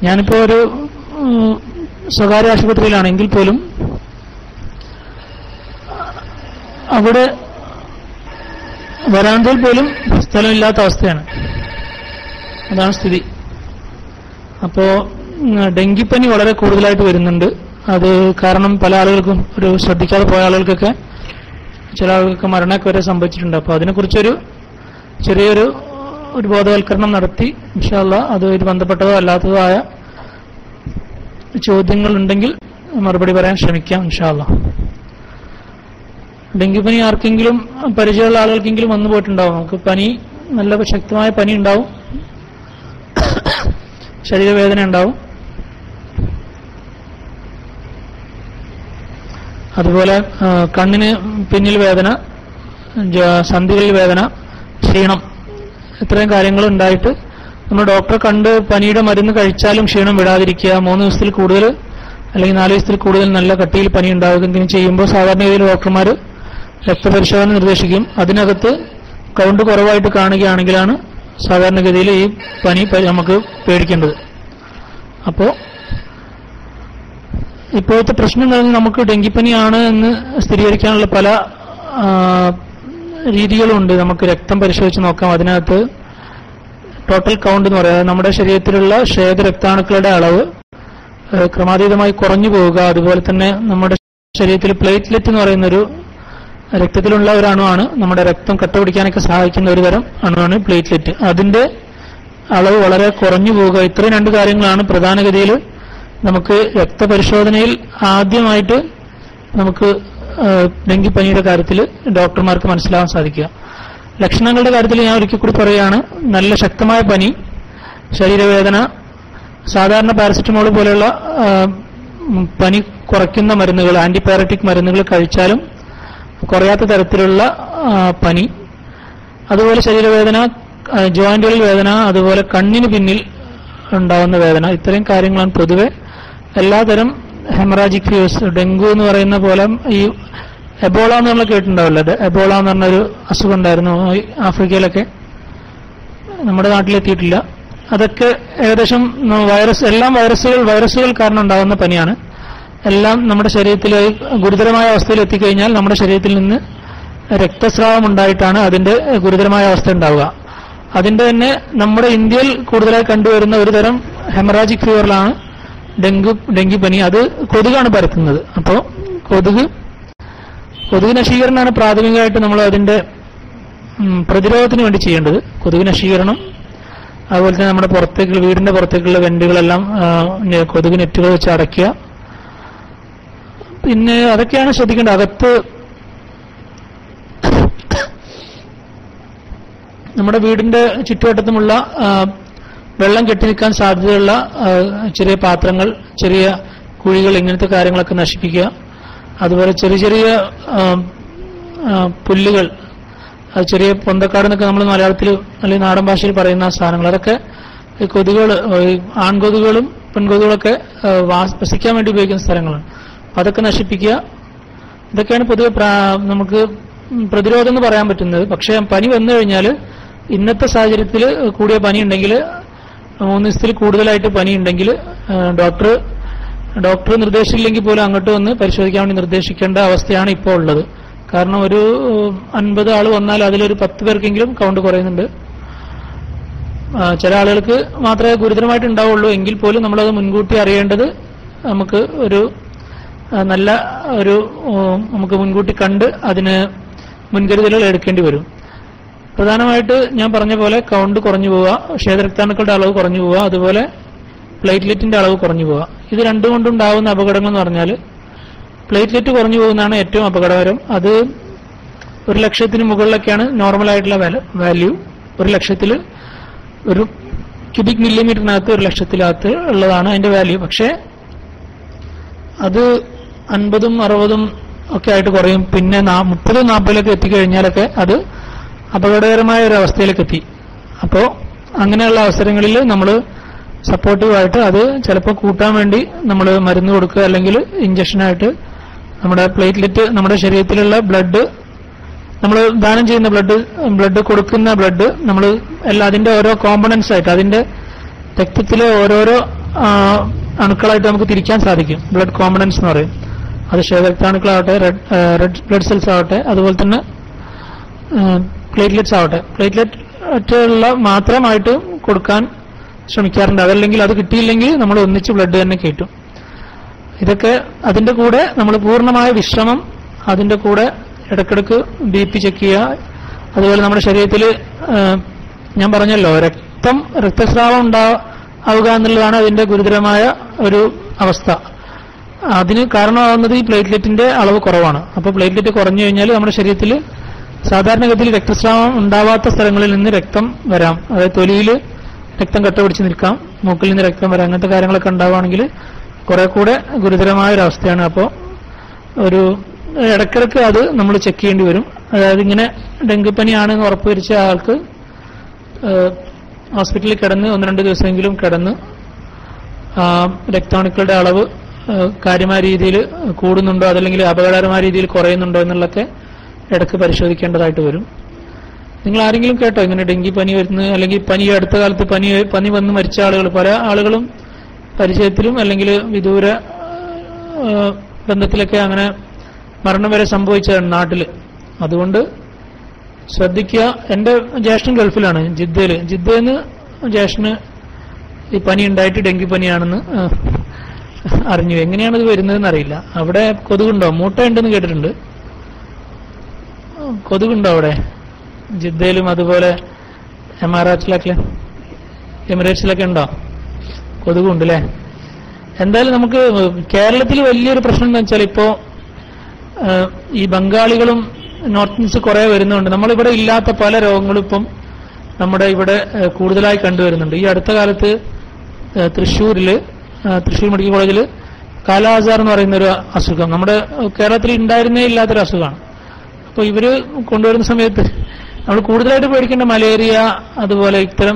ഞാനിപ്പോ ഒരു ഉം, സ്വകാര്യ ആശുപത്രിയിലാണെങ്കിൽ പോലും അവിടെ വരാന്തയിൽ പോലും സ്ഥലമില്ലാത്ത അവസ്ഥയാണ് അതാണ് സ്ഥിതി അപ്പോ ഉം, ഡെങ്കിപ്പനി വളരെ കൂടുതലായിട്ട് വരുന്നുണ്ട് അത് കാരണം പല ആളുകൾക്കും ഒരു ശ്രദ്ധിക്കാതെ പോയ ആളുകൾക്കൊക്കെ ചില ആളുകൾക്ക് മരണമൊക്കെ വരെ സംഭവിച്ചിട്ടുണ്ട് അപ്പോൾ അതിനെക്കുറിച്ചൊരു ചെറിയൊരു ഒരു ബോധവൽക്കരണം നടത്തി ഇൻഷാല്ല അതുമായിട്ട് ബന്ധപ്പെട്ടതോ അല്ലാത്തതോ ആയ ചോദ്യങ്ങൾ ഉണ്ടെങ്കിൽ മറുപടി പറയാൻ ശ്രമിക്കാം ഇൻഷാല്ല ഡെങ്കിപ്പനി ആർക്കെങ്കിലും പരിചയമുള്ള ആളുകൾക്കെങ്കിലും വന്നു പോയിട്ടുണ്ടാവും നമുക്ക് പനി നല്ല ശക്തമായ പനി ഉണ്ടാവും ശരീരവേദന ഉണ്ടാവും അതുപോലെ ആ, കണ്ണിന് പിന്നിൽ വേദന ജ- സന്ധികളിൽ വേദന ക്ഷീണം ഇത്രയും കാര്യങ്ങൾ ഉണ്ടായിട്ട് നമ്മൾ ഡോക്ടറെ കണ്ട് പനിയുടെ മരുന്ന് കഴിച്ചാലും ക്ഷീണം വിടാതിരിക്കുക മൂന്ന് ദിവസത്തിൽ കൂടുതൽ അല്ലെങ്കിൽ നാല് ദിവസത്തിൽ കൂടുതൽ നല്ല കട്ടിയിൽ പനി ഉണ്ടാകുകയും ചെയ്യുമ്പോൾ സാധാരണഗതിയിൽ ഡോക്ടർമാർ രക്തപരിശോധന നിർദ്ദേശിക്കും അതിനകത്ത് കൗണ്ട് കുറവായിട്ട് കാണുകയാണെങ്കിലാണ് സാധാരണഗതിയിൽ ഈ പനി പ- നമുക്ക് പേടിക്കേണ്ടത് അപ്പോൾ ഇപ്പോഴത്തെ പ്രശ്നം എന്ന് പറഞ്ഞാൽ നമുക്ക് ഡെങ്കിപ്പനിയാണ് എന്ന് സ്ഥിരീകരിക്കാനുള്ള പല ആ, രീതികളുണ്ട് നമുക്ക് രക്തം പരിശോധിച്ച് നോക്കാം അതിനകത്ത് ടോട്ടൽ കൗണ്ട് എന്ന് പറയുന്നത് നമ്മുടെ ശരീരത്തിലുള്ള ക്ഷേത രക്താണുക്കളുടെ അളവ് ഏഹ്, ക്രമാതീതമായി കുറഞ്ഞു പോവുക അതുപോലെ തന്നെ നമ്മുടെ ശരീരത്തിൽ പ്ലേറ്റ്ലെറ്റ് എന്ന് പറയുന്നൊരു രക്തത്തിലുള്ള ഒരു അണുവാണ് നമ്മുടെ രക്തം കട്ടപിടിക്കാനൊക്കെ സഹായിക്കുന്ന ഒരു തരം അണുവാണ് പ്ലേറ്റ്ലെറ്റ് അതിന്റെ അളവ് വളരെ കുറഞ്ഞു പോവുക ഇത്രയും രണ്ട് കാര്യങ്ങളാണ് പ്രധാനഗതിയിൽ നമുക്ക് രക്തപരിശോധനയിൽ ആദ്യമായിട്ട് നമുക്ക് ഏഹ്, ഡെങ്കിപ്പനിയുടെ കാര്യത്തിൽ ഡോക്ടർമാർക്ക് മനസ്സിലാവാൻ സാധിക്കുക ലക്ഷണങ്ങളുടെ കാര്യത്തിൽ ഞാൻ ഒരിക്കൽ കൂടി പറയുകയാണ് നല്ല ശക്തമായ പനി ശരീരവേദന സാധാരണ പാരസെറ്റമോൾ പോലെയുള്ള ആ, ഉം, പനി കുറയ്ക്കുന്ന മരുന്നുകൾ ആന്റിബയോട്ടിക് മരുന്നുകൾ കഴിച്ചാലും കുറയാത്ത തരത്തിലുള്ള ആ, പനി അതുപോലെ ശരീരവേദന ആ, ജോയിന്റുകളിൽ വേദന അതുപോലെ കണ്ണിന് പിന്നിൽ ഉണ്ടാവുന്ന വേദന ഇത്രയും കാര്യങ്ങളാണ് പൊതുവെ എല്ലാതരം ഹെമറാജിക് ഫീവേഴ്സ് ഡെങ്കു എന്ന് പറയുന്ന പോലെ ഈ എബോള എന്ന് നമ്മൾ കേട്ടിട്ടുണ്ടാവില്ല അത് എബോള എന്ന് പറഞ്ഞൊരു അസുഖം ഉണ്ടായിരുന്നു ഈ ആഫ്രിക്കയിലൊക്കെ നമ്മുടെ നാട്ടിലെത്തിയിട്ടില്ല അതൊക്കെ ഏകദേശം ന- വൈറസ് എല്ലാം വൈറസുകൾ വൈറസുകൾ കാരണം ഉണ്ടാകുന്ന പനിയാണ് എല്ലാം നമ്മുടെ ശരീരത്തിൽ ഗുരുതരമായ അവസ്ഥയിൽ എത്തിക്കഴിഞ്ഞാൽ നമ്മുടെ ശരീരത്തിൽ നിന്ന് രക്തസ്രാവം ഉണ്ടായിട്ടാണ് അതിന്റെ ഗുരുതരമായ അവസ്ഥ ഉണ്ടാവുക അതിന്റെ തന്നെ നമ്മുടെ ഇന്ത്യയിൽ കൂടുതലായി കണ്ടുവരുന്ന ഒരു തരം ഹെമറാജിക് ഫീവറിലാണ് ഡെങ്കു ഡെങ്കിപ്പനി അത് കൊതുകാണ് പരത്തുന്നത് അപ്പോൾ കൊതുക് കൊതുക് നശീകരണമാണ് പ്രാഥമികമായിട്ട് നമ്മൾ അതിന്റെ ഉം, പ്രതിരോധത്തിന് വേണ്ടി ചെയ്യേണ്ടത് കൊതുക് നശീകരണം അതുപോലെ തന്നെ നമ്മുടെ പുറത്തേക്ക് വീടിന്റെ പുറത്തേക്കുള്ള വെന്റുകളെല്ലാം ആ, നെ- കൊതുക് നെറ്റുകൾ വെച്ച് അടയ്ക്കുക പിന്നെ അതൊക്കെയാണ് ശ്രദ്ധിക്കേണ്ടത് അകത്ത് നമ്മുടെ വീടിന്റെ ചുറ്റുവട്ടത്തുമുള്ള ആ, വെള്ളം കെട്ടി നിൽക്കാൻ സാധ്യതയുള്ള ആ, ചെറിയ പാത്രങ്ങൾ ചെറിയ കുഴികൾ ഇങ്ങനത്തെ കാര്യങ്ങളൊക്കെ നശിപ്പിക്കുക അതുപോലെ ചെറിയ ചെറിയ ആ, ആ, പുല്ലുകൾ അത് ചെറിയ പൊന്തക്കാട് എന്നൊക്കെ നമ്മൾ മലയാളത്തിൽ അല്ലെങ്കിൽ നാടൻ ഭാഷയിൽ പറയുന്ന സാധനങ്ങൾ അതൊക്കെ ഈ കൊതുകുകൾ ഈ ആൺകൊതുകുകളും പെൺകൊതുകുകളൊക്കെ ആ, വാസ്- വസിക്കാൻ വേണ്ടി ഉപയോഗിക്കുന്ന സ്ഥലങ്ങളാണ് അപ്പൊ അതൊക്കെ നശിപ്പിക്കുക ഇതൊക്കെയാണ് പൊതുവെ പ്രാ- നമുക്ക് പ്രതിരോധം എന്ന് പറയാൻ പറ്റുന്നത് പക്ഷേ പനി വന്നു കഴിഞ്ഞാൽ ഇന്നത്തെ സാഹചര്യത്തിൽ കൂടിയ പനി ഉണ്ടെങ്കിൽ മൂന്ന് ദിവസത്തിൽ കൂടുതലായിട്ട് പനി ഉണ്ടെങ്കിൽ ഡോക്ടർ ഡോക്ടർ നിർദ്ദേശിച്ചില്ലെങ്കിൽ പോലും അങ്ങോട്ട് വന്ന് പരിശോധിക്കാൻ വേണ്ടി നിർദ്ദേശിക്കേണ്ട അവസ്ഥയാണ് ഇപ്പോൾ ഉള്ളത് കാരണം ഒരു അൻപത് ആൾ വന്നാൽ അതിലൊരു പത്ത് പേർക്കെങ്കിലും കൗണ്ട് കുറയുന്നുണ്ട് ആ, ചില ആളുകൾക്ക് മാത്രമേ ഗുരുതരമായിട്ട് ഉണ്ടാവുള്ളൂ എങ്കിൽ പോലും നമ്മളത് മുൻകൂട്ടി അറിയേണ്ടത് നമുക്ക് ഒരു ആ, നല്ല ഒരു ഉം, നമുക്ക് മുൻകൂട്ടി കണ്ട് അതിന് മുൻകരുതലുകൾ എടുക്കേണ്ടി വരും പ്രധാനമായിട്ട് ഞാൻ പറഞ്ഞ പോലെ കൗണ്ട് കുറഞ്ഞു പോവുക ക്ഷേത്രക്താണുക്കളുടെ അളവ് കുറഞ്ഞു പോവുക അതുപോലെ പ്ലേറ്റ്ലെറ്റിന്റെ അളവ് കുറഞ്ഞു പോവുക ഇത് രണ്ടും കൊണ്ടുണ്ടാവുന്ന അപകടങ്ങൾ എന്ന് പറഞ്ഞാൽ പ്ലേറ്റ്ലെറ്റ് കുറഞ്ഞു പോകുന്നതാണ് ഏറ്റവും അപകടകരം അത് ഒരു ലക്ഷത്തിന് മുകളിലൊക്കെയാണ് നോർമൽ ആയിട്ടുള്ള വാല്യൂ ഒരു ലക്ഷത്തിൽ ഒരു ക്യൂബിക് മില്ലിമീറ്ററിനകത്ത് ഒരു ലക്ഷത്തിനകത്ത് ഉള്ളതാണ് അതിന്റെ വാല്യൂ പക്ഷേ അത് അൻപതും അറുപതും ഒക്കെ ആയിട്ട് കുറയും പിന്നെ നാ- മുപ്പതും നാൽപ്പതിലൊക്കെ എത്തിക്കഴിഞ്ഞാലൊക്കെ അത് അപകടകരമായ ഒരു അവസ്ഥയിലേക്ക് എത്തി അപ്പോൾ അങ്ങനെയുള്ള അവസരങ്ങളിൽ നമ്മൾ സപ്പോർട്ടീവായിട്ട് അത് ചിലപ്പോൾ കൂട്ടാൻ വേണ്ടി നമ്മൾ മരുന്ന് കൊടുക്കുക അല്ലെങ്കിൽ ഇഞ്ചക്ഷനായിട്ട് നമ്മുടെ പ്ലേറ്റ്ലെറ്റ് നമ്മുടെ ശരീരത്തിലുള്ള ബ്ലഡ് നമ്മൾ ദാനം ചെയ്യുന്ന ബ്ലഡ് ബ്ലഡ് കൊടുക്കുന്ന ബ്ലഡ് നമ്മൾ എല്ലാ അതിന്റെ ഓരോ കോമ്പണൻസ് ആയിട്ട് അതിന്റെ രക്തത്തിലെ ഓരോരോ ആ, അണുക്കളായിട്ട് നമുക്ക് തിരിക്കാൻ സാധിക്കും ബ്ലഡ് കോമ്പണൻസ് എന്ന് പറയും അത് ക്ഷയരക്താണുക്കളാവട്ടെ റെഡ് റെഡ് ബ്ലഡ് സെൽസ് ആവട്ടെ അതുപോലെ തന്നെ പ്ലേറ്റ്ലെറ്റ്സ് ആവട്ടെ പ്ലേറ്റ്ലെറ്റ് ഉള്ള മാത്രമായിട്ട് കൊടുക്കാൻ ശ്രമിക്കാറുണ്ട് അതല്ലെങ്കിൽ അത് കിട്ടിയില്ലെങ്കിൽ നമ്മൾ ഒന്നിച്ച് ബ്ലഡ് തന്നെ കയറ്റും ഇതൊക്കെ അതിന്റെ കൂടെ നമ്മൾ പൂർണ്ണമായ വിശ്രമം അതിന്റെ കൂടെ ഇടക്കിടക്ക് ബി പി ചെക്ക് ചെയ്യുക അതുപോലെ നമ്മുടെ ശരീരത്തിൽ ഞാൻ പറഞ്ഞല്ലോ രക്തം രക്തസ്രാവം ഉണ്ടാവുക എന്നുള്ളതാണ് അതിന്റെ ഗുരുതരമായ ഒരു അവസ്ഥ അതിന് കാരണമാകുന്നത് ഈ പ്ലേറ്റ്ലെറ്റിന്റെ അളവ് കുറവാണ് അപ്പോൾ പ്ലേറ്റ്ലെറ്റ് കുറഞ്ഞു കഴിഞ്ഞാൽ നമ്മുടെ ശരീരത്തിൽ സാധാരണഗതിയിൽ രക്തസ്രാവം ഉണ്ടാവാത്ത സ്ഥലങ്ങളിൽ നിന്ന് രക്തം വരാം അതായത് തൊലിയിൽ രക്തം കട്ട പിടിച്ച് നിൽക്കാം മൂക്കിൽ നിന്ന് രക്തം വരാം അങ്ങനത്തെ കാര്യങ്ങളൊക്കെ ഉണ്ടാവുകയാണെങ്കിൽ കുറെ കൂടെ ഗുരുതരമായ ഒരു അവസ്ഥയാണ് അപ്പോൾ ഒരു ഇടക്കിടക്ക് അത് നമ്മൾ ചെക്ക് ചെയ്യേണ്ടി വരും അതായത് ഇങ്ങനെ ഡെങ്കിപ്പനിയാണെന്ന് ഉറപ്പുവരിച്ച ആൾക്ക് ഏഹ്, ഹോസ്പിറ്റലിൽ കിടന്ന് ഒന്ന് രണ്ട് ദിവസമെങ്കിലും കിടന്ന് ആ, രക്താണുക്കളുടെ അളവ് ഏഹ്, കാര്യമായ രീതിയിൽ കൂടുന്നുണ്ടോ അതല്ലെങ്കിൽ അപകടകരമായ രീതിയിൽ കുറയുന്നുണ്ടോ എന്നുള്ളതൊക്കെ ഇടയ്ക്ക് പരിശോധിക്കേണ്ടതായിട്ട് വരും നിങ്ങൾ ആരെങ്കിലും കേട്ടോ ഇങ്ങനെ ഡെങ്കി പനി വരുന്നു അല്ലെങ്കിൽ പനി ഈ അടുത്ത കാലത്ത് പനി പനി വന്ന് മരിച്ച ആളുകൾ പല ആളുകളും പരിചയത്തിലും അല്ലെങ്കിൽ വിദൂര ഏഹ്, ബന്ധത്തിലൊക്കെ അങ്ങനെ മരണം വരെ സംഭവിച്ചതാണ് നാട്ടില് അതുകൊണ്ട് ശ്രദ്ധിക്കുക എന്റെ ജ്യേഷ്ഠൻ ഗൾഫിലാണ് ജിദ്ദയില് ജിദ്ദന്ന് ജ്യേഷ്ഠന് ഈ പനി ഉണ്ടായിട്ട് ഡെങ്കി പനിയാണെന്ന് ആ, അറിഞ്ഞു എങ്ങനെയാണ് ഇത് വരുന്നതെന്ന് അറിയില്ല അവിടെ കൊതുകുണ്ടോ മൂട്ട ഉണ്ടെന്ന് കേട്ടിട്ടുണ്ട് കൊതുകുണ്ടോ അവിടെ ജിദ്ദയിലും അതുപോലെ എമാറാറ്റിലൊക്കെ എമിറേറ്റ്സിലൊക്കെ ഉണ്ടോ കൊതുകുണ്ട് അല്ലേ എന്തായാലും നമുക്ക് കേരളത്തിൽ വലിയൊരു പ്രശ്നം എന്ന് വെച്ചാൽ ഇപ്പോ ഏഹ്, ഈ ബംഗാളികളും നോർത്ത് ഇന്ത്യൻസ് കുറെ വരുന്നുണ്ട് നമ്മളിവിടെ ഇല്ലാത്ത പല രോഗങ്ങളും ഇപ്പം നമ്മുടെ ഇവിടെ ഏഹ്, കൂടുതലായി കണ്ടുവരുന്നുണ്ട് ഈ അടുത്ത കാലത്ത് ഏഹ്, തൃശ്ശൂരില് ഏഹ്, തൃശ്ശൂർ മെഡിക്കൽ കോളേജിൽ കാലാസാർ എന്ന് പറയുന്ന ഒരു അസുഖം നമ്മുടെ കേരളത്തിൽ ഉണ്ടായിരുന്നേ ഇല്ലാത്തൊരു അസുഖമാണ് അപ്പോൾ ഇവര് കൊണ്ടുവരുന്ന സമയത്ത് നമ്മൾ കൂടുതലായിട്ട് പേടിക്കേണ്ട മലേറിയ അതുപോലെ ഇത്തരം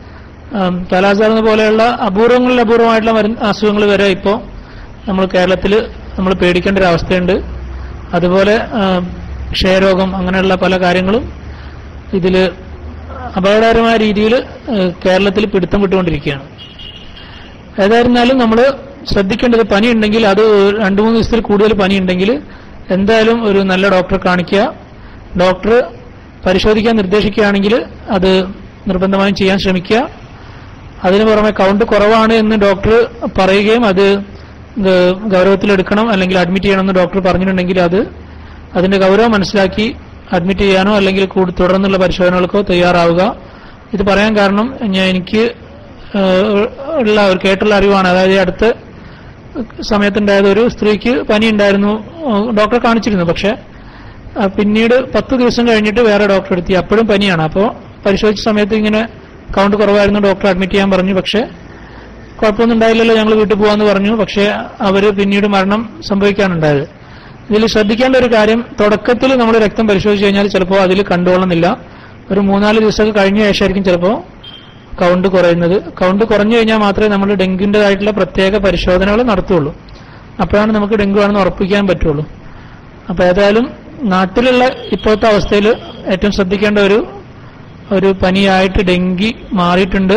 കാലാസാർ പോലെയുള്ള അപൂർവങ്ങളിൽ അപൂർവമായിട്ടുള്ള മരുന്ന് അസുഖങ്ങൾ വരെ ഇപ്പോൾ നമ്മൾ കേരളത്തിൽ നമ്മൾ പേടിക്കേണ്ട ഒരു അവസ്ഥയുണ്ട് അതുപോലെ ആം, ക്ഷയരോഗം അങ്ങനെയുള്ള പല കാര്യങ്ങളും ഇതിൽ അപകടകരമായ രീതിയിൽ കേരളത്തിൽ പിടുത്തം വിട്ടുകൊണ്ടിരിക്കുകയാണ് ഏതായിരുന്നാലും നമ്മൾ ശ്രദ്ധിക്കേണ്ടത് പനി ഉണ്ടെങ്കിൽ അത് രണ്ടു മൂന്ന് ദിവസത്തിൽ കൂടുതൽ പനി ഉണ്ടെങ്കിൽ എന്തായാലും ഒരു നല്ല ഡോക്ടറെ കാണിക്കുക ഡോക്ടർ പരിശോധിക്കാൻ നിർദ്ദേശിക്കുകയാണെങ്കിൽ അത് നിർബന്ധമായും ചെയ്യാൻ ശ്രമിക്കുക അതിനു പുറമെ കൗണ്ട് കുറവാണ് എന്ന് ഡോക്ടർ പറയുകയും അത് ഗ- ഗൗരവത്തിലെടുക്കണം അല്ലെങ്കിൽ അഡ്മിറ്റ് ചെയ്യണമെന്ന് ഡോക്ടർ പറഞ്ഞിട്ടുണ്ടെങ്കിൽ അത് അതിന്റെ ഗൗരവം മനസ്സിലാക്കി അഡ്മിറ്റ് ചെയ്യാനോ അല്ലെങ്കിൽ കൂടു- തുടർന്നുള്ള പരിശോധനകൾക്കോ തയ്യാറാവുക ഇത് പറയാൻ കാരണം ഞാൻ എനിക്ക് ഏഹ്, ഉള്ള ഒരു കേട്ടുള്ള അറിവാണ് അതായത് ഈ അടുത്ത സമയത്തുണ്ടായത് ഒരു സ്ത്രീക്ക് പനി ഉണ്ടായിരുന്നു ഏഹ്, ഡോക്ടറെ കാണിച്ചിരുന്നു പക്ഷെ ആ, പിന്നീട് പത്ത് ദിവസം കഴിഞ്ഞിട്ട് വേറെ ഡോക്ടറെ എടുത്തി അപ്പോഴും പനിയാണ് അപ്പോൾ പരിശോധിച്ച സമയത്ത് ഇങ്ങനെ കൗണ്ട് കുറവായിരുന്നു ഡോക്ടർ അഡ്മിറ്റ് ചെയ്യാൻ പറഞ്ഞു പക്ഷെ കുഴപ്പമൊന്നും ഉണ്ടായില്ലല്ലോ ഞങ്ങൾ വീട്ടിൽ പോകാന്ന് പറഞ്ഞു പക്ഷെ അവര് പിന്നീട് മരണം സംഭവിക്കാനുണ്ടായത് ഇതിൽ ശ്രദ്ധിക്കേണ്ട ഒരു കാര്യം തുടക്കത്തിൽ നമ്മൾ രക്തം പരിശോധിച്ച് കഴിഞ്ഞാൽ ചിലപ്പോൾ അതിൽ കണ്ടുകൊള്ളുന്നില്ല ഒരു മൂന്നാല് ദിവസമൊക്കെ കഴിഞ്ഞ ശേഷമായിരിക്കും ചിലപ്പോൾ കൗണ്ട് കുറയുന്നത് കൗണ്ട് കുറഞ്ഞു കഴിഞ്ഞാൽ മാത്രമേ നമ്മൾ ഡെങ്കിൻ്റെതായിട്ടുള്ള പ്രത്യേക പരിശോധനകൾ നടത്തുള്ളൂ അപ്പോഴാണ് നമുക്ക് ഡെങ്കു ആണെന്ന് ഉറപ്പിക്കാൻ പറ്റുള്ളൂ അപ്പൊ ഏതായാലും നാട്ടിലുള്ള ഇപ്പോഴത്തെ അവസ്ഥയിൽ ഏറ്റവും ശ്രദ്ധിക്കേണ്ട ഒരു ഒരു പനിയായിട്ട് ഡെങ്കി മാറിയിട്ടുണ്ട്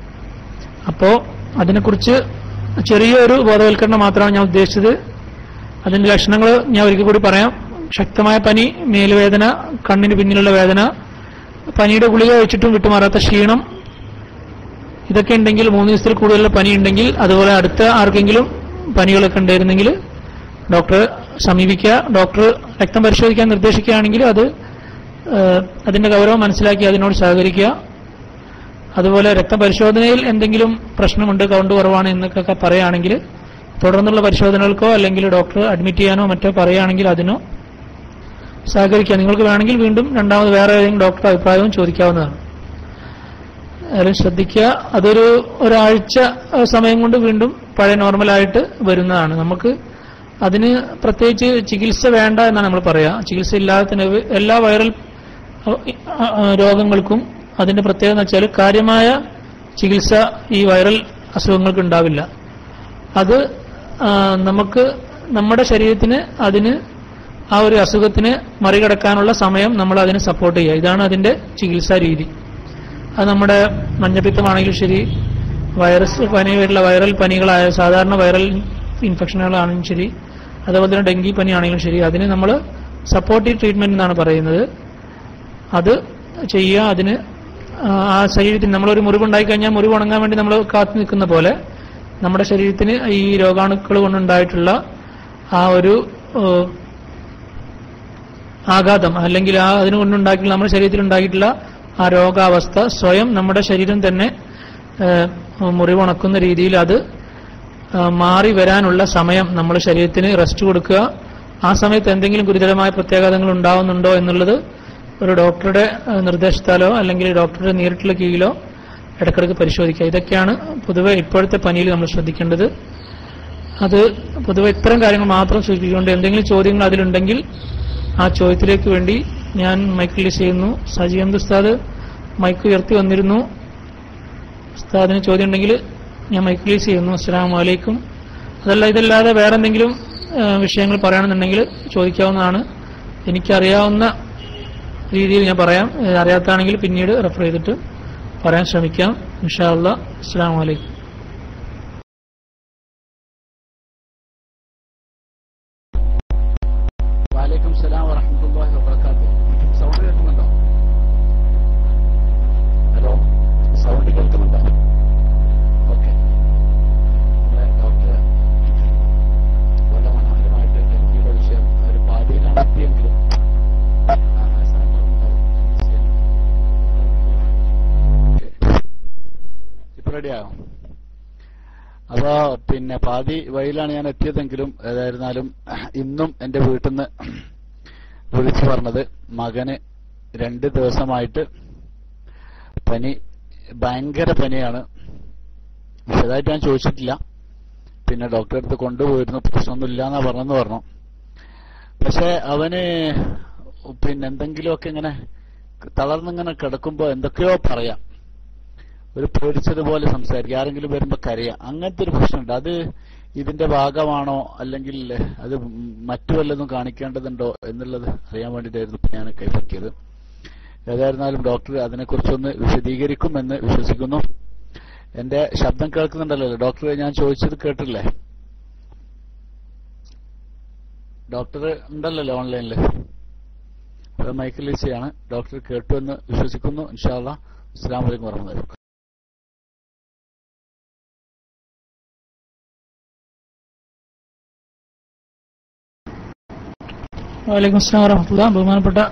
അപ്പോ അതിനെക്കുറിച്ച് ചെറിയൊരു ബോധവൽക്കരണം മാത്രമാണ് ഞാൻ ഉദ്ദേശിച്ചത് അതിന്റെ ലക്ഷണങ്ങൾ ഞാൻ ഒരിക്കൽ കൂടി പറയാം ശക്തമായ പനി മേലുവേദന കണ്ണിന് പിന്നിലുള്ള വേദന പനിയുടെ ഗുളിക വെച്ചിട്ടും വിട്ടുമാറാത്ത ക്ഷീണം ഇതൊക്കെ ഉണ്ടെങ്കിൽ മൂന്ന് ദിവസത്തിൽ കൂടുതൽ പനി ഉണ്ടെങ്കിൽ അതുപോലെ അടുത്ത ആർക്കെങ്കിലും പനികളൊക്കെ ഉണ്ടായിരുന്നെങ്കിൽ ഡോക്ടറെ സമീപിക്കുക ഡോക്ടർ രക്തം പരിശോധിക്കാൻ നിർദ്ദേശിക്കുകയാണെങ്കിൽ അത് ഏഹ്, അതിന്റെ ഗൗരവം മനസ്സിലാക്കി അതിനോട് സഹകരിക്കുക അതുപോലെ രക്തപരിശോധനയിൽ എന്തെങ്കിലും പ്രശ്നമുണ്ട് കൗണ്ട് കുറവാണ് എന്നൊക്കെ പറയുകയാണെങ്കിൽ തുടർന്നുള്ള പരിശോധനകൾക്കോ അല്ലെങ്കിൽ ഡോക്ടർ അഡ്മിറ്റ് ചെയ്യാനോ മറ്റോ പറയുകയാണെങ്കിൽ അതിനോ സഹകരിക്കുക നിങ്ങൾക്ക് വേണമെങ്കിൽ വീണ്ടും രണ്ടാമത് വേറെ ഏതെങ്കിലും ഡോക്ടറുടെ അഭിപ്രായവും ചോദിക്കാവുന്നതാണ് ഏതായാലും ശ്രദ്ധിക്കുക അതൊരു ഒരാഴ്ച ഏഹ്, സമയം കൊണ്ട് വീണ്ടും പഴയ നോർമലായിട്ട് വരുന്നതാണ് നമുക്ക് അതിന് പ്രത്യേകിച്ച് ചികിത്സ വേണ്ട എന്നാണ് നമ്മൾ പറയാ ചികിത്സ ഇല്ലാതെ തന്നെ വ- എല്ലാ വൈറൽ അഹ്, അഹ്, അഹ്, രോഗങ്ങൾക്കും അതിന്റെ പ്രത്യേകത എന്ന് വെച്ചാൽ കാര്യമായ ചികിത്സ ഈ വൈറൽ അസുഖങ്ങൾക്ക് ഉണ്ടാവില്ല അത് ആ, നമുക്ക് നമ്മുടെ ശരീരത്തിന് അതിന് ആ ഒരു അസുഖത്തിന് മറികടക്കാനുള്ള സമയം നമ്മൾ അതിനെ സപ്പോർട്ട് ചെയ്യുക ഇതാണ് അതിന്റെ ചികിത്സാ രീതി അത് നമ്മുടെ മഞ്ഞപ്പിത്തമാണെങ്കിലും ശരി വൈറസ് പനിയുള്ള വൈറൽ പനികളായ സാധാരണ വൈറൽ ഇൻഫെക്ഷനുകളാണെങ്കിലും ശരി അതുപോലെ തന്നെ ഡെങ്കി പനിയാണെങ്കിലും ശരി അതിന് നമ്മൾ സപ്പോർട്ടീവ് ട്രീറ്റ്മെന്റ് എന്നാണ് പറയുന്നത് അത് ചെയ്യുക അതിന് ആ, ആ ശരീരത്തിന് നമ്മളൊരു മുറിവുണ്ടായി കഴിഞ്ഞാൽ മുറിവ് ഉണങ്ങാൻ വേണ്ടി നമ്മൾ കാത്തു നിൽക്കുന്ന പോലെ നമ്മുടെ ശരീരത്തിന് ഈ രോഗാണുക്കൾ കൊണ്ടുണ്ടായിട്ടുള്ള ആ ഒരു ഏഹ്, ആഘാതം അല്ലെങ്കിൽ ആ അതിന് കൊണ്ടുണ്ടാക്കിയിട്ടുള്ള നമ്മുടെ ശരീരത്തിൽ ഉണ്ടാക്കിയിട്ടുള്ള ആ രോഗാവസ്ഥ സ്വയം നമ്മുടെ ശരീരം തന്നെ ഏഹ്, മുറിവുണക്കുന്ന രീതിയിൽ അത് ആ, മാറി വരാനുള്ള സമയം നമ്മൾ ശരീരത്തിന് റെസ്റ്റ് കൊടുക്കുക ആ സമയത്ത് എന്തെങ്കിലും ഗുരുതരമായ പ്രത്യാഘാതങ്ങൾ ഉണ്ടാവുന്നുണ്ടോ എന്നുള്ളത് ഒരു ഡോക്ടറുടെ ആ, നിർദ്ദേശത്താലോ അല്ലെങ്കിൽ ഡോക്ടറുടെ നേരിട്ടുള്ള കീഴിലോ ഇടയ്ക്കിടയ്ക്ക് പരിശോധിക്കുക ഇതൊക്കെയാണ് പൊതുവെ ഇപ്പോഴത്തെ പനിയിൽ നമ്മൾ ശ്രദ്ധിക്കേണ്ടത് അത് പൊതുവെ ഇത്തരം കാര്യങ്ങൾ മാത്രം സൂചിപ്പിച്ചുകൊണ്ട് എന്തെങ്കിലും ചോദ്യങ്ങൾ അതിലുണ്ടെങ്കിൽ ആ ചോദ്യത്തിലേക്ക് വേണ്ടി ഞാൻ മൈക്ക് റിലീസ് ചെയ്യുന്നു സജീവന്ത് ഉസ്താദ് മൈക്ക് ഉയർത്തി വന്നിരുന്നു ഉസ്താദിന് ചോദ്യം ഉണ്ടെങ്കിൽ ഞാൻ മൈക്ക് റിലീസ് ചെയ്യുന്നു അസ്സലാമു അലൈക്കും അതല്ല ഇതല്ലാതെ വേറെ എന്തെങ്കിലും ആ, വിഷയങ്ങൾ പറയുകയാണെന്നുണ്ടെങ്കിൽ ചോദിക്കാവുന്നതാണ് എനിക്കറിയാവുന്ന രീതിയിൽ ഞാൻ പറയാം ഏ, അറിയാത്താണെങ്കിൽ പിന്നീട് റെഫർ ചെയ്തിട്ട് പറയാൻ ശ്രമിക്കാം ഇൻഷാ അല്ലാ അസ്സലാമു അലൈക്കും വാലേക്കും സലാം വറഹമത്തുള്ളാഹി വബറകാതുഹു സൗണ്ട് കേൾക്കുന്നുണ്ടോ ഹലോ സൗണ്ട് കേൾക്കുന്നുണ്ടോ ഓക്കെ നമ്മളെ ഡോക്ടർ വളരെ മനോഹരമായിട്ട് ഡെങ്കിയുടെ വിഷയം ഒരു പാതിയിലാണ് എത്തിയെങ്കിലും ആ, ആ സാധനം ഉണ്ടാവും. എന്ത് ചെയ്യാൻ? ഓക്കേ. ഇപ്പൊ റെഡിയാകും അപ്പൊ പിന്നെ പാതി വഴിയിലാണ് ഞാൻ എത്തിയതെങ്കിലും ഏതായിരുന്നാലും ഇന്നും എന്റെ വീട്ടിൽ നിന്ന് വിളിച്ചു പറഞ്ഞത് മകന് രണ്ട് ദിവസമായിട്ട് പനി ഭയങ്കര പനിയാണ് വിശദമായിട്ട് ഞാൻ ചോദിച്ചിട്ടില്ല പിന്നെ ഡോക്ടറെ അടുത്ത് കൊണ്ടുപോയിരുന്നു പ്രശ്നമൊന്നുമില്ല എന്നാ പറഞ്ഞെന്ന് പറഞ്ഞു പക്ഷെ അവന് പിന്നെ എന്തെങ്കിലുമൊക്കെ ഇങ്ങനെ തളർന്നിങ്ങനെ കിടക്കുമ്പോ എന്തൊക്കെയോ പറയാം ഒരു പേടിച്ചതുപോലെ സംസാരിക്കുക ആരെങ്കിലും വരുമ്പോ കരയാം അങ്ങനത്തെ ഒരു പ്രശ്നമുണ്ട് അത് ഇതിന്റെ ഭാഗമാണോ അല്ലെങ്കിൽ അത് മറ്റു വല്ലതും കാണിക്കേണ്ടതുണ്ടോ എന്നുള്ളത് അറിയാൻ വേണ്ടിയിട്ടായിരുന്നു ഇപ്പൊ ഞാൻ കൈപ്പറ്റിയത് ഏതായിരുന്നാലും ഡോക്ടർ അതിനെക്കുറിച്ചൊന്ന് വിശദീകരിക്കുമെന്ന് വിശ്വസിക്കുന്നു എന്റെ ശബ്ദം കേൾക്കുന്നുണ്ടല്ലോ ഡോക്ടർ ഞാൻ ചോദിച്ചത് കേട്ടില്ലേ ഡോക്ടർ ഉണ്ടല്ലോ ഓൺലൈനിൽ മൈക്കിൾ ലീസയാണ് ഡോക്ടർ കേട്ടു എന്ന് വിശ്വസിക്കുന്നു ഇൻഷാല്ല അസ്സാം വലൈക്കും വർഹമത്തുള്ളാഹി വലൈക്കും അസ്സലാം വറഹമത്തുള്ള ബഹുമാനപ്പെട്ട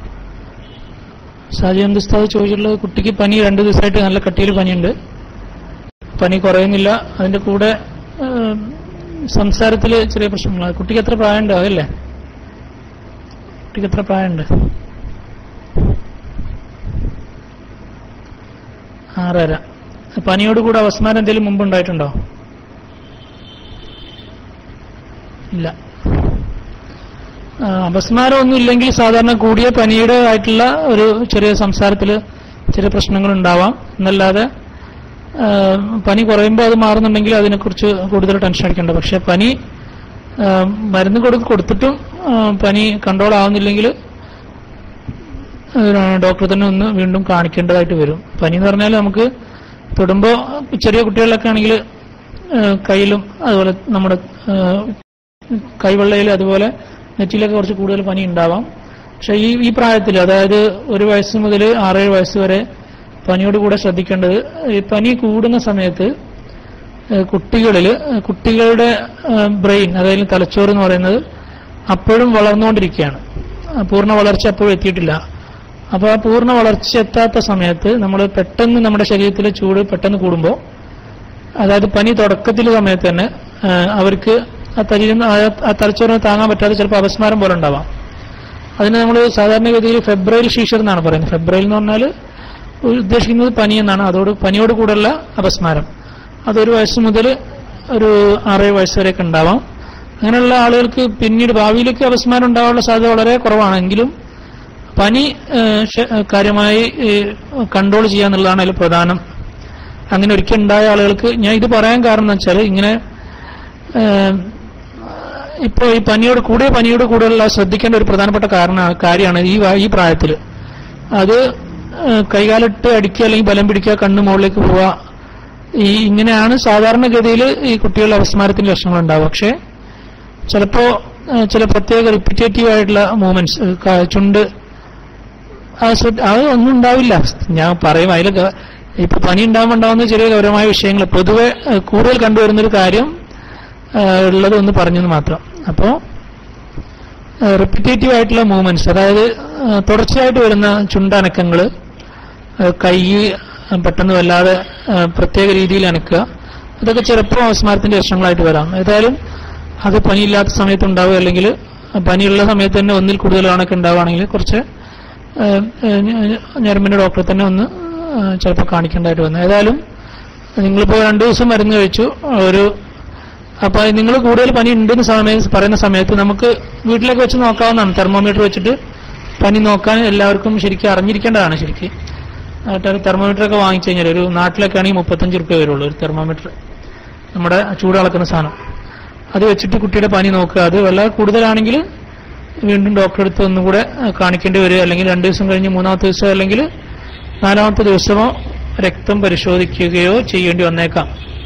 സാജി ഉസ്താദ് ചോദിച്ചിട്ടുള്ളത് കുട്ടിക്ക് പനി രണ്ട് ദിവസമായിട്ട് നല്ല കട്ടിയിൽ പനിയുണ്ട് പനി കുറയുന്നില്ല അതിന്റെ കൂടെ ഏഹ്, സംസാരത്തിൽ ചെറിയ പ്രശ്നങ്ങളാണ് കുട്ടിക്ക് എത്ര പ്രായമുണ്ട് അതല്ലേ കുട്ടിക്ക് എത്ര പ്രായമുണ്ട് ആറര പനിയോട് കൂടെ അവസ്മാരം എന്തെങ്കിലും മുമ്പ് ഉണ്ടായിട്ടുണ്ടോ ഇല്ല ആ, അപസ്മാരം ഒന്നും ഇല്ലെങ്കിൽ സാധാരണ കൂടിയ പനിയുടെ ആയിട്ടുള്ള ഒരു ചെറിയ സംസാരത്തിൽ ചെറിയ പ്രശ്നങ്ങൾ ഉണ്ടാവാം എന്നല്ലാതെ ആ, പനി കുറയുമ്പോൾ അത് മാറുന്നുണ്ടെങ്കിൽ അതിനെക്കുറിച്ച് കൂടുതൽ ടെൻഷൻ അടിക്കേണ്ട പക്ഷെ പനി ആ, മരുന്ന് കൊടുത്ത് കൊടുത്തിട്ടും ആ, പനി കൺട്രോൾ ആവുന്നില്ലെങ്കിൽ ഡോക്ടറെ തന്നെ ഒന്ന് വീണ്ടും കാണിക്കേണ്ടതായിട്ട് വരും പനി എന്ന് പറഞ്ഞാൽ നമുക്ക് തൊടുമ്പോൾ ചെറിയ കുട്ടികളിലൊക്കെ ആണെങ്കിൽ കയ്യിലും അതുപോലെ നമ്മുടെ ആ, കൈവെള്ളയിൽ അതുപോലെ നെറ്റിയിലൊക്കെ കുറച്ച് കൂടുതൽ പനി ഉണ്ടാവാം പക്ഷെ ഈ ഈ പ്രായത്തിൽ അതായത് ഒരു വയസ്സ് മുതൽ ആറേഴ് വയസ്സ് വരെ പനിയോട് കൂടെ ശ്രദ്ധിക്കേണ്ടത് ഈ പനി കൂടുന്ന സമയത്ത് കുട്ടികളിൽ കുട്ടികളുടെ ബ്രെയിൻ അതായത് തലച്ചോറ് എന്ന് പറയുന്നത് അപ്പോഴും വളർന്നുകൊണ്ടിരിക്കുകയാണ് ആ, പൂർണ്ണ വളർച്ച അപ്പോഴും എത്തിയിട്ടില്ല അപ്പോൾ ആ പൂർണ്ണ വളർച്ച എത്താത്ത സമയത്ത് നമ്മൾ പെട്ടെന്ന് നമ്മുടെ ശരീരത്തിലെ ചൂട് പെട്ടെന്ന് കൂടുമ്പോൾ അതായത് പനി തുടക്കത്തിൽ സമയത്ത് തന്നെ ആ, അവർക്ക് ആ തരീരം ആ തലച്ചോറിന് താങ്ങാൻ പറ്റാതെ ചിലപ്പോൾ അപസ്മാരം പോലെ ഉണ്ടാവാം അതിന് നമ്മൾ സാധാരണഗതിയിൽ ഫെബ്രുവരി ശീഷർ എന്നാണ് പറയുന്നത് ഫെബ്രുവരി എന്ന് പറഞ്ഞാൽ ഉദ്ദേശിക്കുന്നത് പനി എന്നാണ് അതോട് പനിയോട് കൂടെയുള്ള അപസ്മാരം അതൊരു വയസ്സ് മുതൽ ഒരു ആറേഴ് വയസ്സ് വരെയൊക്കെ ഉണ്ടാവാം അങ്ങനെയുള്ള ആളുകൾക്ക് പിന്നീട് ഭാവിയിലേക്ക് അപസ്മാരം ഉണ്ടാവാനുള്ള സാധ്യത വളരെ കുറവാണ് എങ്കിലും പനി ഏഹ്, ശ- കാര്യമായി കൺട്രോൾ ചെയ്യുക എന്നുള്ളതാണ് അതിൽ പ്രധാനം അങ്ങനെ ഒരിക്കൽ ഉണ്ടായ ആളുകൾക്ക് ഞാൻ ഇത് പറയാൻ കാരണം എന്ന് വെച്ചാൽ ഇങ്ങനെ ഏഹ്, ഇപ്പോൾ ഈ പനിയോട് കൂടിയ പനിയോട് കൂടെയുള്ള ശ്രദ്ധിക്കേണ്ട ഒരു പ്രധാനപ്പെട്ട കാരണ കാര്യമാണ് ഈ വ- ഈ പ്രായത്തിൽ അത് ഏഹ്, കൈകാലിട്ട് അടിക്കുക അല്ലെങ്കിൽ ബലം പിടിക്കുക കണ്ണ് മുകളിലേക്ക് പോവുക ഈ ഇങ്ങനെയാണ് സാധാരണഗതിയിൽ ഈ കുട്ടികളുടെ അപസ്മാരത്തിന്റെ ലക്ഷണങ്ങൾ ഉണ്ടാവുക പക്ഷേ ചിലപ്പോ ഏഹ്, ചില പ്രത്യേക റിപ്പിറ്റേറ്റീവ് ആയിട്ടുള്ള മൂവ്മെന്റ്സ് ചുണ്ട് അത് ശ്രദ്ധ- അത് ഒന്നും ഉണ്ടാവില്ല ഞാൻ പറയും അതിൽ ഇപ്പൊ പനി ഉണ്ടാകുമ്പോൾ ഉണ്ടാവുന്ന ചെറിയ ഗൗരവമായ വിഷയങ്ങൾ പൊതുവെ ഏഹ്, കൂടുതൽ കണ്ടുവരുന്നൊരു കാര്യം ഏഹ്, ഉള്ളത് ഒന്ന് പറഞ്ഞെന്ന് മാത്രം അപ്പോ റിപ്പിറ്റേറ്റീവ് ആയിട്ടുള്ള മൂവ്മെന്റ്സ് അതായത് ഏഹ്, തുടർച്ചയായിട്ട് വരുന്ന ചുണ്ടനക്കങ്ങൾ കൈ പെട്ടെന്ന് വല്ലാതെ ഏഹ്, പ്രത്യേക രീതിയിൽ അനക്കുക അതൊക്കെ ചിലപ്പോൾ അപസ്മാരത്തിന്റെ ലക്ഷണങ്ങളായിട്ട് വരാം ഏതായാലും അത് പനിയില്ലാത്ത സമയത്ത് ഉണ്ടാവുക അല്ലെങ്കിൽ പനിയുള്ള സമയത്ത് തന്നെ ഒന്നിൽ കൂടുതൽ ആണൊക്കെ ഉണ്ടാവുകയാണെങ്കിൽ കുറച്ച് ഏഹ്, ഏഹ്, ഞരമ്പിന്റെ ഡോക്ടറെ തന്നെ ഒന്ന് ഏഹ്, ചിലപ്പോൾ കാണിക്കേണ്ടതായിട്ട് വന്നു ഏതായാലും നിങ്ങളിപ്പോൾ രണ്ടു ദിവസം മരുന്ന് കഴിച്ചു ഒരു അപ്പൊ നിങ്ങൾ കൂടുതൽ പനി ഉണ്ടെന്ന് സമയം പറയുന്ന സമയത്ത് നമുക്ക് വീട്ടിലേക്ക് വെച്ച് നോക്കാവുന്നതാണ് തെർമോമീറ്റർ വെച്ചിട്ട് പനി നോക്കാൻ എല്ലാവർക്കും ശരിക്കും അറിഞ്ഞിരിക്കേണ്ടതാണ് ശരിക്കും തെർമോമീറ്റർ ഒക്കെ വാങ്ങിച്ചു കഴിഞ്ഞാൽ ഒരു നാട്ടിലൊക്കെ ആണെങ്കിൽ മുപ്പത്തഞ്ച് റുപ്യ വരുള്ളൂ ഒരു തെർമോമീറ്റർ നമ്മുടെ ചൂട് അളക്കുന്ന സാധനം അത് വെച്ചിട്ട് കുട്ടിയുടെ പനി നോക്കുക അത് വല്ലാതെ കൂടുതലാണെങ്കിൽ വീണ്ടും ഡോക്ടറെ അടുത്ത് ഒന്നും കൂടെ അഹ് കാണിക്കേണ്ടി വരിക അല്ലെങ്കിൽ രണ്ട് ദിവസം കഴിഞ്ഞ് മൂന്നാമത്തെ ദിവസം അല്ലെങ്കിൽ നാലാമത്തെ ദിവസമോ രക്തം പരിശോധിക്കുകയോ ചെയ്യേണ്ടി വന്നേക്കാം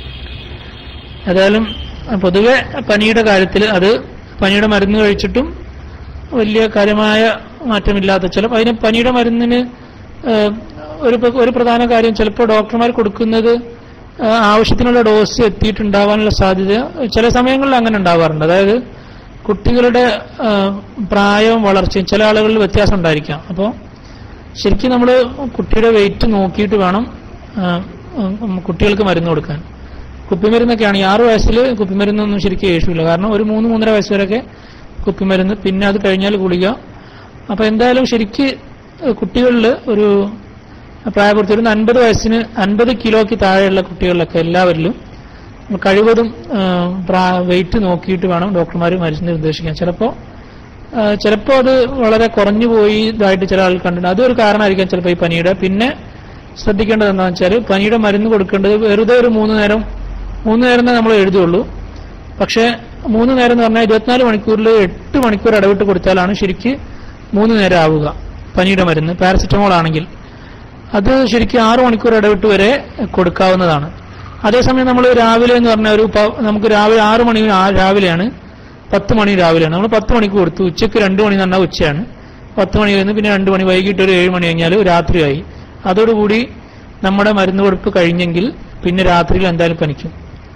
ഏതായാലും പൊതുവെ പനിയുടെ കാര്യത്തിൽ അത് പനിയുടെ മരുന്ന് കഴിച്ചിട്ടും വലിയ കാര്യമായ മാറ്റമില്ലാത്ത ചില അതിന് പനിയുടെ മരുന്നിന് ഏഹ്, ഒരു പ്ര- ഒരു പ്രധാന കാര്യം ചിലപ്പോൾ ഡോക്ടർമാർ കൊടുക്കുന്നത് ഏഹ്, ആവശ്യത്തിനുള്ള ഡോസ് എത്തിയിട്ടുണ്ടാവാനുള്ള സാധ്യത ചില സമയങ്ങളിൽ അങ്ങനെ ഉണ്ടാവാറുണ്ട് അതായത് കുട്ടികളുടെ ഏഹ്, പ്രായവും വളർച്ചയും ചില ആളുകളിൽ വ്യത്യാസം ഉണ്ടായിരിക്കാം അപ്പോൾ ശരിക്കും നമ്മൾ കുട്ടിയുടെ വെയിറ്റ് നോക്കിയിട്ട് വേണം ഏഹ്, ഉം, കുട്ടികൾക്ക് മരുന്ന് കൊടുക്കാൻ കുപ്പിമരുന്നൊക്കെയാണ് ഈ ആറ് വയസ്സിൽ കുപ്പിമരുന്നൊന്നും ശരിക്കും യേശുവില്ല കാരണം ഒരു മൂന്ന് മൂന്നര വയസ്സ് വരെയൊക്കെ കുപ്പിമരുന്ന് പിന്നെ അത് കഴിഞ്ഞാൽ ഗുളിക അപ്പൊ എന്തായാലും ശരിക്ക് കുട്ടികളിൽ ഒരു പ്രായപൂർത്തി ഒരു അൻപത് വയസ്സിന് അൻപത് കിലോയ്ക്ക് താഴെയുള്ള കുട്ടികളിലൊക്കെ എല്ലാവരിലും കഴിവതും വെയിറ്റ് നോക്കിയിട്ട് വേണം ഡോക്ടർമാർ മരുന്ന് നിർദ്ദേശിക്കാൻ ചിലപ്പോൾ ചിലപ്പോൾ അത് വളരെ കുറഞ്ഞു പോയി ഇതായിട്ട് ചില ആൾ കണ്ടിട്ടുണ്ട് അതൊരു കാരണമായിരിക്കാം ചിലപ്പോൾ ഈ പനിയുടെ പിന്നെ ശ്രദ്ധിക്കേണ്ടത് എന്താണെന്ന് വെച്ചാൽ പനിയുടെ മരുന്ന് കൊടുക്കേണ്ടത് വെറുതെ ഒരു മൂന്ന് നേരം മൂന്ന് നേരം നമ്മൾ എഴുതുള്ളൂ പക്ഷേ മൂന്ന് നേരം എന്ന് പറഞ്ഞാൽ ഇരുപത്തിനാല് മണിക്കൂറിൽ എട്ട് മണിക്കൂർ ഇടവിട്ട് കൊടുത്താലാണ് ശരിക്ക് മൂന്ന് നേരം ആവുക പനിയുടെ മരുന്ന് പാരസിറ്റമോൾ ആണെങ്കിൽ അത് ശരിക്കും ആറു മണിക്കൂർ ഇടവിട്ട് വരെ കൊടുക്കാവുന്നതാണ് അതേസമയം നമ്മൾ രാവിലെ എന്ന് പറഞ്ഞ ഒരു പ- നമുക്ക് രാവിലെ ആറ് മണി ആ- രാവിലെയാണ് പത്ത് മണി രാവിലെയാണ് നമ്മൾ പത്ത് മണിക്ക് കൊടുത്തു ഉച്ചയ്ക്ക് രണ്ട് മണി എന്ന് പറഞ്ഞാൽ ഉച്ചയാണ് പത്ത് മണി കഴിഞ്ഞ് പിന്നെ രണ്ട് മണി വൈകിട്ട് ഒരു ഏഴ് മണി കഴിഞ്ഞാൽ രാത്രിയായി അതോടുകൂടി നമ്മുടെ മരുന്ന് കൊടുപ്പ് കഴിഞ്ഞെങ്കിൽ പിന്നെ രാത്രിയിൽ എന്തായാലും പനിക്കും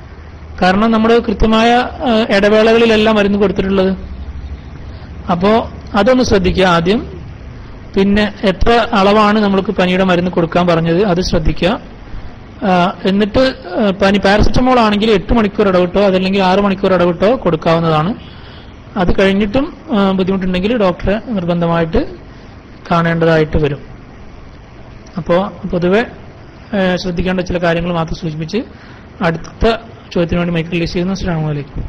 കാരണം നമ്മൾ കൃത്യമായ ആ, ഇടവേളകളിലെല്ലാം മരുന്ന് കൊടുത്തിട്ടുള്ളത് അപ്പോ അതൊന്ന് ശ്രദ്ധിക്കുക ആദ്യം പിന്നെ എത്ര അളവാണ് നമ്മൾക്ക് പനിയുടെ മരുന്ന് കൊടുക്കാൻ പറഞ്ഞത് അത് ശ്രദ്ധിക്കുക ആ, എന്നിട്ട് ആ, പനി പാരസെറ്റമോൾ ആണെങ്കിൽ എട്ട് മണിക്കൂർ ഇടവിട്ടോ അതല്ലെങ്കിൽ ആറ് മണിക്കൂർ ഇടവിട്ടോ കൊടുക്കാവുന്നതാണ് അത് കഴിഞ്ഞിട്ടും ആ, ബുദ്ധിമുട്ടുണ്ടെങ്കിൽ ഡോക്ടറെ നിർബന്ധമായിട്ട് കാണേണ്ടതായിട്ട് വരും അപ്പോൾ പൊതുവെ ആ, ശ്രദ്ധിക്കേണ്ട ചില കാര്യങ്ങൾ മാത്രം സൂചിപ്പിച്ച് അടുത്ത ചോദ്യത്തിന് വേണ്ടി മൈക്ക് റിലീസ് ചെയ്യുന്നു അസ്സാം വലൈക്കും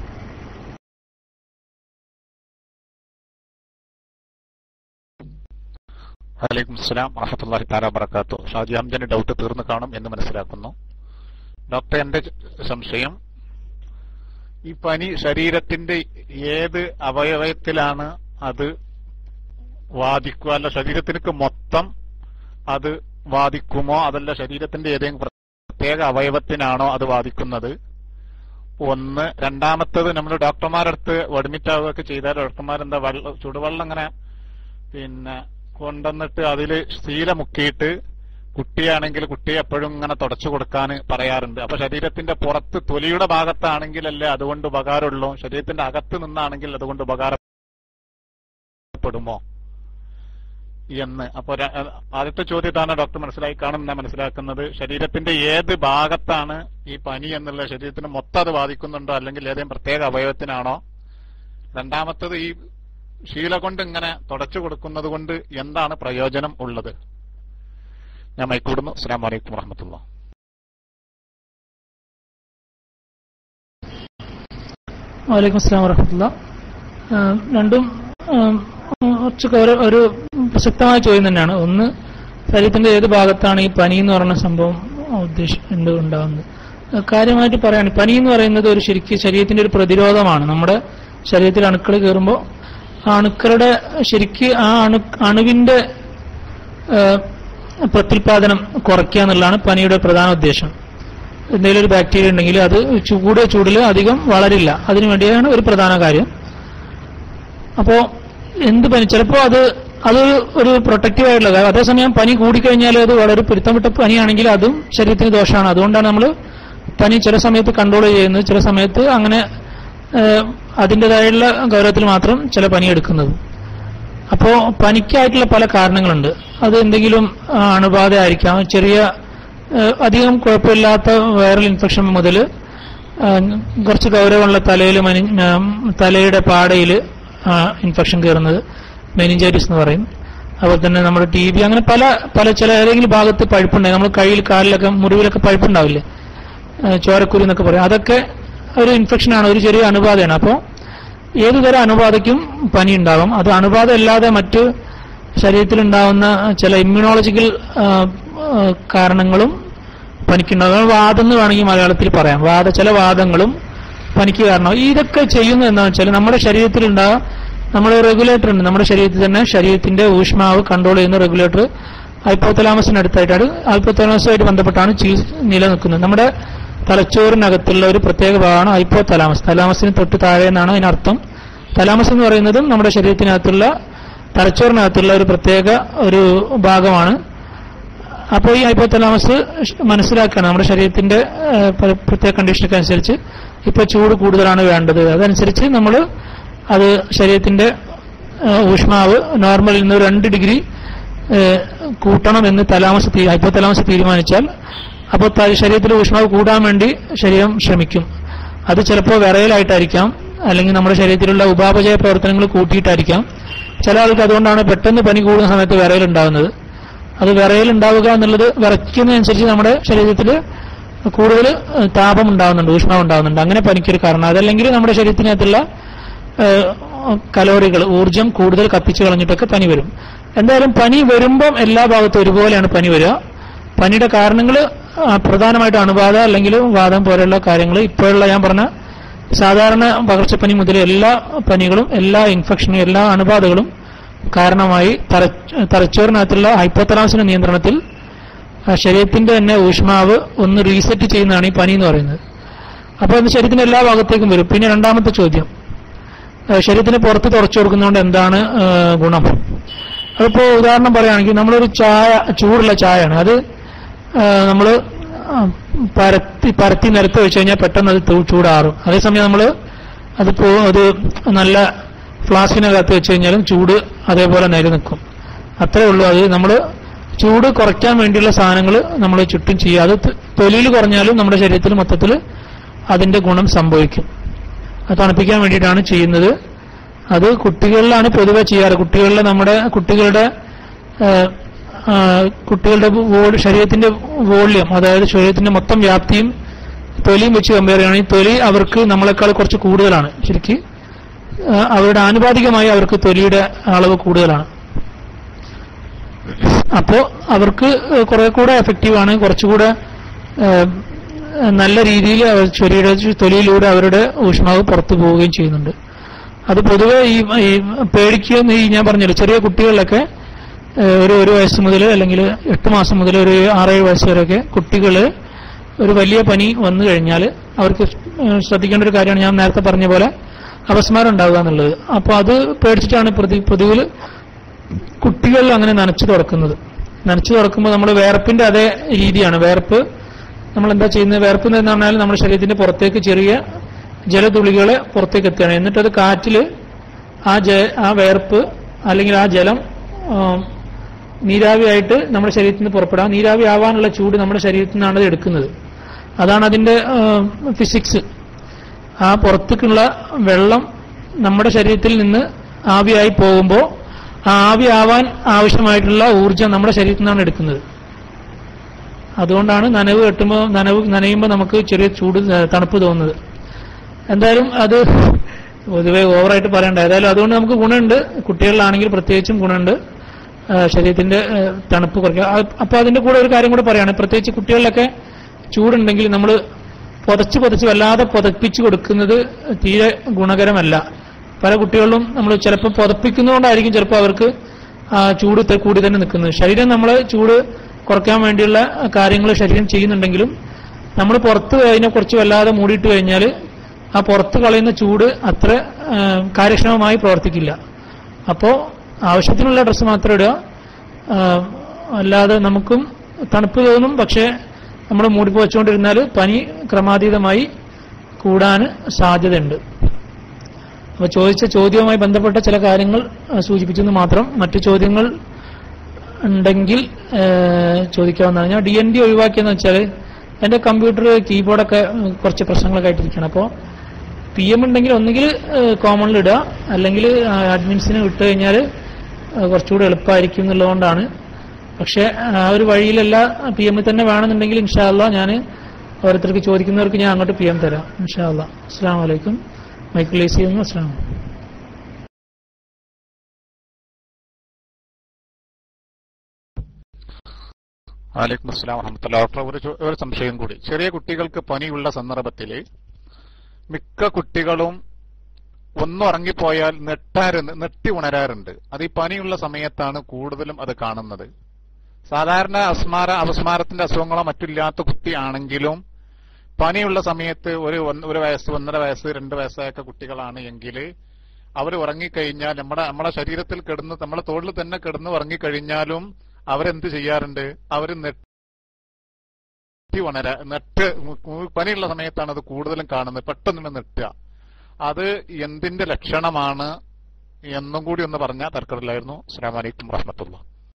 വലൈക്കും സ്ലാം വറഹത്തുല്ലാഹി താല വബർക്കാത്തു ഷാജി ഹംജന്റെ ഡൗട്ട് തീർന്നു കാണും എന്ന് മനസ്സിലാക്കുന്നു ഡോക്ടർ എന്റെ സംശയം ഈ പനി ശരീരത്തിന്റെ ഏത് അവയവത്തിലാണ് അത് വാദിക്കുക അല്ല ശരീരത്തിലേക്ക് മൊത്തം അത് വാദിക്കുമോ അതല്ല ശരീരത്തിന്റെ ഏതെങ്കിലും പ്രത്യേക അവയവത്തിനാണോ അത് ബാധിക്കുന്നത് ഒന്ന് രണ്ടാമത്തത് നമ്മൾ ഡോക്ടർമാരടുത്ത് അഡ്മിറ്റ് ആവുകയൊക്കെ ചെയ്താൽ ഡോക്ടർമാരെന്താ വെള്ളം ചുടുവെള്ളം ഇങ്ങനെ പിന്നെ കൊണ്ടുവന്നിട്ട് അതിൽ ശീല മുക്കിയിട്ട് കുട്ടിയാണെങ്കിൽ കുട്ടിയെ എപ്പോഴും ഇങ്ങനെ തുടച്ചു കൊടുക്കാൻ പറയാറുണ്ട് അപ്പൊ ശരീരത്തിന്റെ പുറത്ത് തൊലിയുടെ ഭാഗത്താണെങ്കിലല്ലേ അതുകൊണ്ട് ഉപകാരമുള്ളൂ ശരീരത്തിന്റെ അകത്ത് നിന്നാണെങ്കിൽ അതുകൊണ്ട് ഉപകാരപ്പെടുമോ എന്ന് അപ്പൊ ര- ആദ്യത്തെ ചോദ്യത്താണ് ഡോക്ടർ മനസ്സിലാക്കി കാണും ഞാൻ മനസ്സിലാക്കുന്നത് ശരീരത്തിന്റെ ഏത് ഭാഗത്താണ് ഈ പനി എന്നുള്ള ശരീരത്തിന് മൊത്തം അത് ബാധിക്കുന്നുണ്ടോ അല്ലെങ്കിൽ ഏതെങ്കിലും പ്രത്യേക അവയവത്തിനാണോ രണ്ടാമത്തത് ഈ ശീല കൊണ്ട് ഇങ്ങനെ തുടച്ചു കൊടുക്കുന്നത് കൊണ്ട് എന്താണ് പ്രയോജനം ഉള്ളത് ഞാൻ മൈക്കൂടുന്നു അസ്സാം വലൈക്കും വറഹമത്തുള്ള വലൈക്കും അസ്സാം വറഹമത്തുള്ള രണ്ടും ഉം, കുറച്ച് ഒരു ഒരു പ്രസക്തമായ ചോദ്യം തന്നെയാണ് ഒന്ന് ശരീരത്തിന്റെ ഏത് ഭാഗത്താണ് ഈ പനി എന്ന് പറയുന്ന സംഭവം ഉദ്ദേശിക്കുന്നത് ഉണ്ടാകുന്നത് ഏഹ് കാര്യമായിട്ട് പറയാണ് പനി എന്ന് പറയുന്നത് ഒരു ശരിക്കും ശരീരത്തിന്റെ ഒരു പ്രതിരോധമാണ് നമ്മുടെ ശരീരത്തിൽ അണുക്കൾ കയറുമ്പോൾ ആ അണുക്കളുടെ ശരിക്ക് ആ അണു അണുവിന്റെ ഏഹ് പ്രത്യുൽപാദനം കുറയ്ക്കുക എന്നുള്ളതാണ് പനിയുടെ പ്രധാന ഉദ്ദേശം എന്തെങ്കിലും ഒരു ബാക്ടീരിയ ഉണ്ടെങ്കിൽ അത് ചൂട് ചൂടിൽ അധികം വളരില്ല അതിനു വേണ്ടിയാണ് ഒരു പ്രധാന കാര്യം അപ്പോ എന്ത് പനി ചിലപ്പോ അത് അത് ഒരു പ്രൊട്ടക്റ്റീവ് ആയിട്ടുള്ള കാര്യം അതേസമയം പനി കൂടിക്കഴിഞ്ഞാൽ അത് വളരെ പിടുത്തം വിട്ട പനിയാണെങ്കിൽ അതും ശരീരത്തിന് ദോഷമാണ് അതുകൊണ്ടാണ് നമ്മൾ പനി ചില സമയത്ത് കൺട്രോൾ ചെയ്യുന്നത് ചില സമയത്ത് അങ്ങനെ ഏഹ്, അതിൻ്റെതായുള്ള ഗൗരവത്തിൽ മാത്രം ചില പനി എടുക്കുന്നത് അപ്പോ പനിക്കായിട്ടുള്ള പല കാരണങ്ങളുണ്ട് അത് എന്തെങ്കിലും ആ, അണുബാധ ആയിരിക്കാം ചെറിയ ഏഹ്, അധികം കുഴപ്പമില്ലാത്ത വൈറൽ ഇൻഫെക്ഷൻ മുതൽ കുറച്ച് ഗൗരവമുള്ള തലയിൽ മനി ഉം, തലയുടെ പാടയിൽ ഇൻഫെക്ഷൻ കയറുന്നത് മെനിഞ്ചൈറ്റിസ് എന്ന് പറയും അതുപോലെ തന്നെ നമ്മുടെ ടി ബി അങ്ങനെ പല പല ചില ഏതെങ്കിലും ഭാഗത്ത് പഴുപ്പുണ്ടായി നമ്മൾ കയ്യിൽ കാലിലൊക്കെ മുറിവിലൊക്കെ പഴുപ്പുണ്ടാവില്ലേ ഏഹ്, ചോരക്കുരു എന്നൊക്കെ പറയും അതൊക്കെ ഒരു ഇൻഫെക്ഷനാണ് ഒരു ചെറിയ അണുബാധയാണ് അപ്പോൾ ഏതുതരം അണുബാധയ്ക്കും പനി ഉണ്ടാകും അത് അണുബാധ അല്ലാതെ മറ്റ് ശരീരത്തിലുണ്ടാകുന്ന ചില ഇമ്മ്യൂണോളജിക്കൽ കാരണങ്ങളും പനിക്കുണ്ടാകും അത് വാദം എന്ന് വേണമെങ്കിൽ മലയാളത്തിൽ പറയാം വാദ ചില വാദങ്ങളും പനിക്ക് കാരണം ഇതൊക്കെ ചെയ്യുന്നത് എന്താണെന്ന് വെച്ചാൽ നമ്മുടെ ശരീരത്തിലുണ്ടാകും നമ്മുടെ റെഗുലേറ്റർ ഉണ്ട് നമ്മുടെ ശരീരത്തിൽ തന്നെ ശരീരത്തിന്റെ ഊഷ്മാവ് കൺട്രോൾ ചെയ്യുന്ന റെഗുലേറ്റർ ഹൈപ്പോത്തലാമസിന് അടുത്തായിട്ടാണ് ഹൈപ്പോത്തലാമസുമായിട്ട് ബന്ധപ്പെട്ടാണ് ചീസ് നിലനിൽക്കുന്നത് നമ്മുടെ തലച്ചോറിനകത്തുള്ള ഒരു പ്രത്യേക ഭാഗമാണ് ഹൈപ്പോതലാമസ് തലാമസിന് തൊട്ട് താഴെ എന്നാണ് അതിനർത്ഥം തലാമസ് എന്ന് പറയുന്നതും നമ്മുടെ ശരീരത്തിനകത്തുള്ള തലച്ചോറിനകത്തുള്ള ഒരു പ്രത്യേക ഒരു ഭാഗമാണ് അപ്പോൾ ഈ ഹൈപ്പോതലാമസ് മനസ്സിലാക്കുകയാണ് നമ്മുടെ ശരീരത്തിന്റെ ഏഹ്, പ്ര- പ്രത്യേക കണ്ടീഷനൊക്കെ അനുസരിച്ച് ഇപ്പൊ ചൂട് കൂടുതലാണ് വേണ്ടത് അതനുസരിച്ച് നമ്മൾ അത് ശരീരത്തിന്റെ ഏഹ്, ഊഷ്മാവ് നോർമലിൽ നിന്ന് ഒരു രണ്ട് ഡിഗ്രി ഏഹ്, കൂട്ടണം എന്ന് തലാമസ് തീ- ഹൈപ്പോതലാമസ് തീരുമാനിച്ചാൽ അപ്പോൾ ത- ശരീരത്തിലെ ഊഷ്മാവ് കൂടാൻ വേണ്ടി ശരീരം ശ്രമിക്കും അത് ചിലപ്പോൾ വിറയലായിട്ടായിരിക്കാം അല്ലെങ്കിൽ നമ്മുടെ ശരീരത്തിലുള്ള ഉപാപചയ പ്രവർത്തനങ്ങൾ കൂട്ടിയിട്ടായിരിക്കാം ചില ആൾക്ക് അതുകൊണ്ടാണ് പെട്ടെന്ന് പനി കൂടുന്ന സമയത്ത് വിറയലുണ്ടാകുന്നത് അത് വിറയൽ ഉണ്ടാവുക എന്നുള്ളത് വിറയ്ക്കുന്നതനുസരിച്ച് നമ്മുടെ ശരീരത്തിൽ കൂടുതൽ ഏഹ്, താപം ഉണ്ടാകുന്നുണ്ട് ഊഷ്മാവ് ഉണ്ടാകുന്നുണ്ട് അങ്ങനെ പനിക്കൊരു കാരണം അതല്ലെങ്കിൽ നമ്മുടെ ശരീരത്തിനകത്തുള്ള ഏഹ്, കലോറികൾ ഊർജം കൂടുതൽ കത്തിച്ചു കളഞ്ഞിട്ടൊക്കെ പനി വരും എന്തായാലും പനി വരുമ്പം എല്ലാ ഭാഗത്തും ഒരുപോലെയാണ് പനി വരിക പനിയുടെ കാരണങ്ങൾ പ്രധാനമായിട്ട് അണുബാധ അല്ലെങ്കിൽ വാദം പോലെയുള്ള കാര്യങ്ങൾ ഇപ്പോഴുള്ള ഞാൻ പറഞ്ഞ സാധാരണ പകർച്ചപ്പനി മുതൽ എല്ലാ പനികളും എല്ലാ ഇൻഫെക്ഷനും എല്ലാ അണുബാധകളും കാരണമായി തല- തലച്ചോറിനകത്തുള്ള ഹൈപ്പോത്തലാമസിന്റെ നിയന്ത്രണത്തിൽ ആ ശരീരത്തിന്റെ തന്നെ ഊഷ്മാവ് ഒന്ന് റീസെറ്റ് ചെയ്യുന്നതാണ് ഈ പനി എന്ന് പറയുന്നത് അപ്പോൾ അത് ശരീരത്തിന്റെ എല്ലാ ഭാഗത്തേക്കും വരും പിന്നെ രണ്ടാമത്തെ ചോദ്യം ഏഹ് ശരീരത്തിന് പുറത്ത് തുറച്ചു കൊടുക്കുന്നതുകൊണ്ട് എന്താണ് ഏഹ് ഗുണം അതിപ്പോ ഉദാഹരണം പറയുകയാണെങ്കിൽ നമ്മളൊരു ചായ ചൂടുള്ള ചായയാണ് അത് നമ്മൾ പരത്തി പരത്തി നിരത്ത് വെച്ച് കഴിഞ്ഞാൽ പെട്ടെന്ന് അത് തു- ചൂടാറും അതേസമയം നമ്മൾ അതിപ്പോ അത് നല്ല ഫ്ലാസ്കിനകത്ത് വെച്ച് കഴിഞ്ഞാലും ചൂട് അതേപോലെ നിലനിൽക്കും അത്രേ ഉള്ളൂ അത് നമ്മൾ ചൂട് കുറയ്ക്കാൻ വേണ്ടിയുള്ള സാധനങ്ങൾ നമ്മൾ ചുറ്റും ചെയ്യുക അത് ത- തൊലിയിൽ കുറഞ്ഞാലും നമ്മുടെ ശരീരത്തിൽ മൊത്തത്തിൽ അതിന്റെ ഗുണം സംഭവിക്കും അത് തണുപ്പിക്കാൻ വേണ്ടിയിട്ടാണ് ചെയ്യുന്നത് അത് കുട്ടികളിലാണ് പൊതുവെ ചെയ്യാറ് കുട്ടികളിലെ നമ്മുടെ കുട്ടികളുടെ ഏഹ്, ആ, കുട്ടികളുടെ വോ- ശരീരത്തിന്റെ വോള്യം അതായത് ശരീരത്തിന്റെ മൊത്തം വ്യാപ്തിയും തൊലിയും വെച്ച് കമ്പയർ ചെയ്യുകയാണെങ്കിൽ തൊലി അവർക്ക് നമ്മളെക്കാൾ കുറച്ച് കൂടുതലാണ് ശരിക്ക് ആ, അവരുടെ ആനുപാതികമായി അവർക്ക് തൊലിയുടെ അളവ് കൂടുതലാണ് അപ്പോ അവർക്ക് കുറെ കൂടെ എഫക്റ്റീവ് ആണ് കുറച്ചുകൂടെ ഏഹ്, നല്ല രീതിയിൽ അവർ ശരീര തൊലിയിലൂടെ അവരുടെ ഊഷ്മാവ് പുറത്തു പോവുകയും ചെയ്യുന്നുണ്ട് അത് പൊതുവെ ഈ ഈ പേടിക്കുന്ന ഈ ഞാൻ പറഞ്ഞല്ലോ ചെറിയ കുട്ടികളിലൊക്കെ ഏഹ്, ഒരു ഒരു വയസ്സ് മുതൽ അല്ലെങ്കിൽ എട്ട് മാസം മുതൽ ഒരു ആറേഴ് വയസ്സ് വരെയൊക്കെ കുട്ടികൾ ഒരു വലിയ പനി വന്നു കഴിഞ്ഞാൽ അവർക്ക് ഏഹ്, ശ്രദ്ധിക്കേണ്ട ഒരു കാര്യമാണ് ഞാൻ നേരത്തെ പറഞ്ഞ പോലെ അപസ്മാരം ഉണ്ടാവുക എന്നുള്ളത് അപ്പോൾ അത് പേടിച്ചിട്ടാണ് പ്രതി പൊതുവിൽ കുട്ടികളിൽ അങ്ങനെ നനച്ചു തുറക്കുന്നത് നനച്ചു തുറക്കുമ്പോൾ നമ്മൾ വേർപ്പിന്റെ അതേ രീതിയാണ് വേർപ്പ് നമ്മൾ എന്താ ചെയ്യുന്നത് വേർപ്പ് എന്ന് പറഞ്ഞാൽ നമ്മുടെ ശരീരത്തിന്റെ പുറത്തേക്ക് ചെറിയ ജലതുളികളെ പുറത്തേക്ക് എത്തുകയാണ് എന്നിട്ട് അത് കാറ്റില് ആ ജ ആ വേർപ്പ് അല്ലെങ്കിൽ ആ ജലം ആം, നീരാവിയായിട്ട് നമ്മുടെ ശരീരത്തിൽ നിന്ന് പുറപ്പെടാം നീരാവി ആവാനുള്ള ചൂട് നമ്മുടെ ശരീരത്തിൽ നിന്നാണ് അത് എടുക്കുന്നത് അതാണ് അതിന്റെ ഫിസിക്സ് ആ പുറത്തേക്കുള്ള വെള്ളം നമ്മുടെ ശരീരത്തിൽ നിന്ന് ആവിയായി പോകുമ്പോൾ ആ ആവി ആവാൻ ആവശ്യമായിട്ടുള്ള ഊർജം നമ്മുടെ ശരീരത്തിൽ നിന്നാണ് എടുക്കുന്നത് അതുകൊണ്ടാണ് നനവ് കെട്ടുമ്പോൾ നനവ് നനയുമ്പോൾ നമുക്ക് ചെറിയ ചൂട് ഏഹ്, തണുപ്പ് തോന്നുന്നത് എന്തായാലും അത് പൊതുവെ ഓവറായിട്ട് പറയണ്ട ഏതായാലും അതുകൊണ്ട് നമുക്ക് ഗുണമുണ്ട് കുട്ടികളിലാണെങ്കിൽ പ്രത്യേകിച്ചും ഗുണമുണ്ട് ഏഹ്, ശരീരത്തിന്റെ ഏഹ്, തണുപ്പ് കുറയ്ക്കുക അത് അപ്പൊ അതിന്റെ കൂടെ ഒരു കാര്യം കൂടെ പറയാണ് പ്രത്യേകിച്ച് കുട്ടികളിലൊക്കെ ചൂടുണ്ടെങ്കിൽ നമ്മൾ പുതച്ച് പുതച്ച് വല്ലാതെ പുതപ്പിച്ച് കൊടുക്കുന്നത് തീരെ ഗുണകരമല്ല പല കുട്ടികളിലും നമ്മൾ ചിലപ്പോൾ പുതപ്പിക്കുന്നതുകൊണ്ടായിരിക്കും ചിലപ്പോൾ അവർക്ക് ആ ചൂട് ത- കൂടി തന്നെ നിൽക്കുന്നത് ശരീരം നമ്മൾ ചൂട് കുറയ്ക്കാൻ വേണ്ടിയുള്ള കാര്യങ്ങൾ ശരീരം ചെയ്യുന്നുണ്ടെങ്കിലും നമ്മൾ പുറത്ത് അതിനെ കുറച്ച് വല്ലാതെ മൂടിയിട്ട് കഴിഞ്ഞാൽ ആ പുറത്ത് കളയുന്ന ചൂട് അത്ര ആ, കാര്യക്ഷമമായി പ്രവർത്തിക്കില്ല അപ്പോൾ ആവശ്യത്തിനുള്ള ഡ്രസ്സ് മാത്രം ഇടുക ആ, അല്ലാതെ നമുക്കും തണുപ്പ് തോന്നും പക്ഷേ നമ്മൾ മൂടി വെച്ചുകൊണ്ടിരുന്നാൽ പനി ക്രമാതീതമായി കൂടാൻ സാധ്യതയുണ്ട് അപ്പൊ ചോദിച്ച ചോദ്യവുമായി ബന്ധപ്പെട്ട ചില കാര്യങ്ങൾ ആ, സൂചിപ്പിച്ചെന്ന് മാത്രം മറ്റു ചോദ്യങ്ങൾ ഉണ്ടെങ്കിൽ ആ, ചോദിക്കാവുന്നതാണ് ഞാൻ ഡി എൻ ഡി ഒഴിവാക്കിയെന്ന് വെച്ചാൽ എന്റെ കമ്പ്യൂട്ടർ കീബോർഡൊക്കെ ഉം, കുറച്ച് പ്രശ്നങ്ങളൊക്കെ ആയിട്ടിരിക്കണം അപ്പോൾ പി എം ഉണ്ടെങ്കിൽ ഒന്നുകിൽ കോമണിൽ ഇടുക അല്ലെങ്കിൽ അഡ്മിൻസിന് വിട്ട് കഴിഞ്ഞാൽ കുറച്ചുകൂടി എളുപ്പമായിരിക്കും എന്നുള്ളതുകൊണ്ടാണ് പക്ഷെ ആ ഒരു വഴിയിലല്ല പി എമ്മിൽ തന്നെ വേണമെന്നുണ്ടെങ്കിൽ ഇൻഷാല്ല ഞാൻ ഓരോരുത്തർക്ക് ചോദിക്കുന്നവർക്ക് ഞാൻ അങ്ങോട്ട് പി എം തരാം ഇൻഷാല്ല അസ്സാം വലൈക്കും മൈക്കിളേസ് ചെയ്യുന്നു അസ്സാം വലൈക്കും അസ്സലാം വറഹമത്തുള്ള ഡോക്ടർ ഒരു ചോ- ഒരു സംശയം കൂടി ചെറിയ കുട്ടികൾക്ക് പനിയുള്ള സന്ദർഭത്തിൽ മിക്ക കുട്ടികളും ഒന്ന് ഉറങ്ങിപ്പോയാൽ നെട്ടാറ് നെട്ടി ഉണരാറുണ്ട് അത് ഈ പനിയുള്ള സമയത്താണ് കൂടുതലും അത് കാണുന്നത് സാധാരണ അസ്മാര അപസ്മാരത്തിന്റെ അസുഖങ്ങളോ മറ്റില്ലാത്ത കുട്ടിയാണെങ്കിലും പനിയുള്ള സമയത്ത് ഒരു ഒന്ന് ഒരു വയസ്സ് ഒന്നര വയസ്സ് രണ്ട് വയസ്സായൊക്കെ കുട്ടികളാണ് എങ്കിൽ അവർ ഉറങ്ങിക്കഴിഞ്ഞാൽ നമ്മുടെ നമ്മുടെ ശരീരത്തിൽ കിടന്ന് നമ്മുടെ തോളിൽ തന്നെ കിടന്ന് ഉറങ്ങിക്കഴിഞ്ഞാലും അവരെന്ത് ചെയ്യാറുണ്ട് അവർ നെട്ടി ഉണര നെട്ട് പനിയുള്ള സമയത്താണ് അത് കൂടുതലും കാണുന്നത് പെട്ടെന്ന് നെട്ടുക അത് എന്തിന്റെ ലക്ഷണമാണ് എന്നും കൂടി ഒന്ന് പറഞ്ഞാൽ തർക്കമില്ലായിരുന്നു അസ്സാം വലൈക്കും വറഹമത്തുള്ള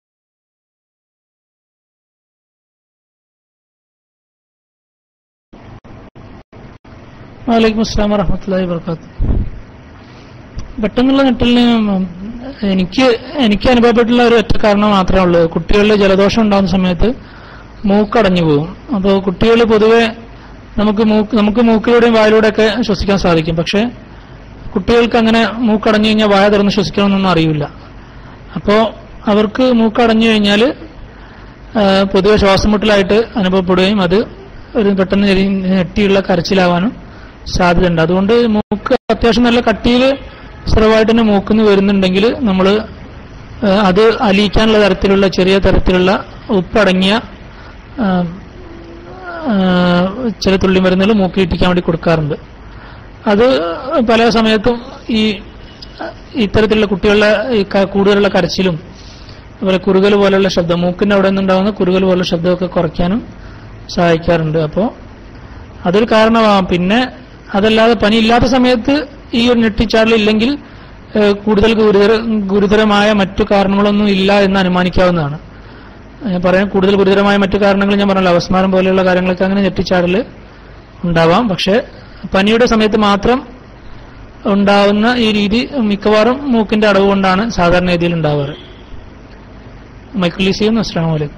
വലൈക്കും അസ്സാം വറഹമത്തല്ലാഹി വർക്കാത്തു പെട്ടെന്നുള്ള നെട്ടലിന് എനിക്ക് എനിക്ക് അനുഭവപ്പെട്ടുള്ള ഒരു ഒറ്റ കാരണം മാത്രമേ ഉള്ളൂ കുട്ടികളിൽ ജലദോഷം ഉണ്ടാകുന്ന സമയത്ത് മൂക്കടഞ്ഞു പോകും അപ്പോൾ കുട്ടികൾ പൊതുവെ നമുക്ക് മൂക്ക് നമുക്ക് മൂക്കിലൂടെയും വായിലൂടെയൊക്കെ ശ്വസിക്കാൻ സാധിക്കും പക്ഷെ കുട്ടികൾക്ക് അങ്ങനെ മൂക്കടഞ്ഞു കഴിഞ്ഞാൽ വായ തുറന്ന് ശ്വസിക്കണമെന്നൊന്നും അറിയില്ല അപ്പോൾ അവർക്ക് മൂക്കടഞ്ഞു കഴിഞ്ഞാൽ പൊതുവെ ശ്വാസം മുട്ടലായിട്ട് അനുഭവപ്പെടുകയും അത് ഒരു പെട്ടെന്ന് ഞെരി- ഞെട്ടിയുള്ള കരച്ചിലാവാനും സാധ്യതയുണ്ട് അതുകൊണ്ട് മൂക്ക് അത്യാവശ്യം നല്ല കട്ടിയിൽ സ്ഥിരമായിട്ട് തന്നെ മൂക്കുന്ന് വരുന്നുണ്ടെങ്കിൽ നമ്മൾ അത് അലിയിക്കാനുള്ള തരത്തിലുള്ള ചെറിയ തരത്തിലുള്ള ഉപ്പടങ്ങിയ ആ, ആ, ചില തുള്ളി മരുന്നുകൾ മൂക്കിയിട്ടിക്കാൻ വേണ്ടി കൊടുക്കാറുണ്ട് അത് പല സമയത്തും ഈ ഇത്തരത്തിലുള്ള കുട്ടികളുടെ ഈ ക- കൂടുതലുള്ള കരച്ചിലും അതുപോലെ കുറുകൽ പോലുള്ള ശബ്ദം മൂക്കിന്റെ അവിടെ നിന്നുണ്ടാകുന്ന കുറുകൽ പോലുള്ള ശബ്ദമൊക്കെ കുറയ്ക്കാനും സഹായിക്കാറുണ്ട് അപ്പോൾ അതൊരു കാരണമാവാം പിന്നെ അതല്ലാതെ പനി ഇല്ലാത്ത സമയത്ത് ഈ ഒരു ഞെട്ടിച്ചാടൽ ഇല്ലെങ്കിൽ ഏഹ്, കൂടുതൽ ഗുരുതര ഗുരുതരമായ മറ്റു കാരണങ്ങളൊന്നും ഇല്ല എന്ന് അനുമാനിക്കാവുന്നതാണ് ഞാൻ പറയാൻ കൂടുതൽ ഗുരുതരമായ മറ്റു കാരണങ്ങൾ ഞാൻ പറഞ്ഞല്ലോ അവസ്മാരം പോലെയുള്ള കാര്യങ്ങളൊക്കെ അങ്ങനെ ഞെട്ടിച്ചാടൽ ഉണ്ടാവാം പക്ഷെ പനിയുടെ സമയത്ത് മാത്രം ഉണ്ടാവുന്ന ഈ രീതി മിക്കവാറും മൂക്കിന്റെ അടവ് കൊണ്ടാണ് സാധാരണ രീതിയിൽ ഉണ്ടാവാറ് മൈക്കിളീസിയും അസ്സാം വലൈക്കും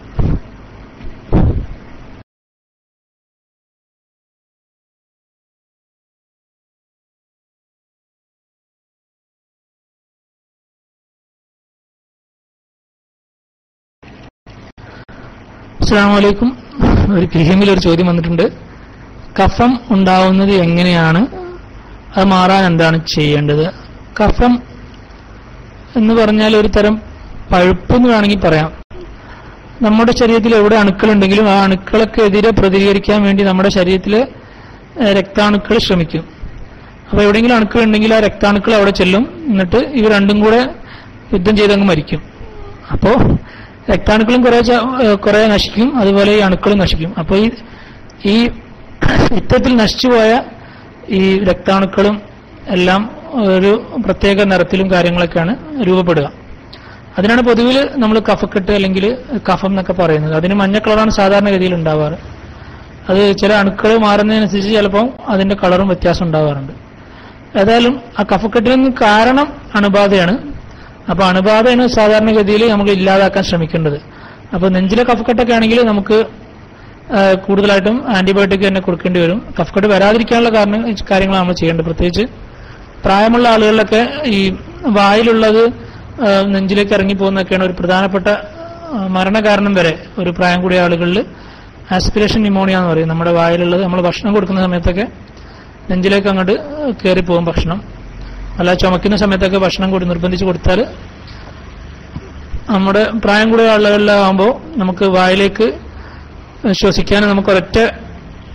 അസ്സാം വലൈക്കും ഒരു ക്രിഹിമിൽ ഒരു ചോദ്യം വന്നിട്ടുണ്ട് കഫം ഉണ്ടാവുന്നത് എങ്ങനെയാണ് അത് മാറാൻ എന്താണ് ചെയ്യേണ്ടത് കഫം എന്ന് പറഞ്ഞാൽ ഒരു തരം പഴുപ്പ് എന്ന് വേണമെങ്കിൽ പറയാം നമ്മുടെ ശരീരത്തിൽ എവിടെ അണുക്കളുണ്ടെങ്കിലും ആ അണുക്കളൊക്കെ എതിരെ പ്രതികരിക്കാൻ വേണ്ടി നമ്മുടെ ശരീരത്തിലെ ഏഹ്, രക്താണുക്കൾ ശ്രമിക്കും അപ്പൊ എവിടെയെങ്കിലും അണുക്കൾ ഉണ്ടെങ്കിൽ ആ രക്താണുക്കൾ അവിടെ ചെല്ലും എന്നിട്ട് ഇവ രണ്ടും കൂടെ യുദ്ധം ചെയ്തങ്ങ് മരിക്കും അപ്പോ രക്താണുക്കളും കുറെ ച- ഏഹ് കുറെ നശിക്കും അതുപോലെ ഈ അണുക്കളും നശിക്കും അപ്പൊ ഈ ഈ ഇത്തരത്തിൽ നശിച്ചുപോയ ഈ രക്താണുക്കളും എല്ലാം ഒരു പ്രത്യേക നിറത്തിലും കാര്യങ്ങളൊക്കെയാണ് രൂപപ്പെടുക അതിനാണ് പൊതുവിൽ നമ്മൾ കഫക്കെട്ട് അല്ലെങ്കിൽ കഫം എന്നൊക്കെ പറയുന്നത് അതിന് മഞ്ഞ കളറാണ് സാധാരണഗതിയിൽ ഉണ്ടാവാറ് അത് ചില അണുക്കൾ മാറുന്നതിനനുസരിച്ച് ചിലപ്പോൾ അതിന്റെ കളറും വ്യത്യാസം ഉണ്ടാവാറുണ്ട് ഏതായാലും ആ കഫക്കെട്ടിൽ നിന്ന് കാരണം അണുബാധയാണ് അപ്പൊ അണുബാധയാണ് സാധാരണഗതിയിൽ നമ്മൾ ഇല്ലാതാക്കാൻ ശ്രമിക്കേണ്ടത് അപ്പൊ നെഞ്ചിലെ കഫക്കെട്ടൊക്കെ ആണെങ്കിൽ നമുക്ക് ആ, കൂടുതലായിട്ടും ആന്റിബയോട്ടിക് തന്നെ കൊടുക്കേണ്ടി വരും കഫക്കെട്ട് വരാതിരിക്കാനുള്ള കാരണം കാര്യങ്ങൾ നമ്മൾ ചെയ്യേണ്ടത് പ്രത്യേകിച്ച് പ്രായമുള്ള ആളുകളിലൊക്കെ ഈ വായിലുള്ളത് ആ, നെഞ്ചിലേക്ക് ഇറങ്ങിപ്പോകുന്നതൊക്കെയാണ് ഒരു പ്രധാനപ്പെട്ട ആ, മരണകാരണം വരെ ഒരു പ്രായം കൂടിയ ആളുകളിൽ ആസ്പിരേഷൻ ന്യൂമോണിയ എന്ന് പറയും നമ്മുടെ വായിലുള്ളത് നമ്മൾ ഭക്ഷണം കൊടുക്കുന്ന സമയത്തൊക്കെ നെഞ്ചിലേക്ക് അങ്ങോട്ട് കയറിപ്പോകും ഭക്ഷണം അല്ല ചുമക്കുന്ന സമയത്തൊക്കെ ഭക്ഷണം കൂടി നിർബന്ധിച്ച് കൊടുത്താൽ നമ്മുടെ പ്രായം കൂടിയ ആളുകളിലാകുമ്പോൾ നമുക്ക് വായിലേക്ക് ശ്വസിക്കാൻ നമുക്ക് ഒരൊറ്റ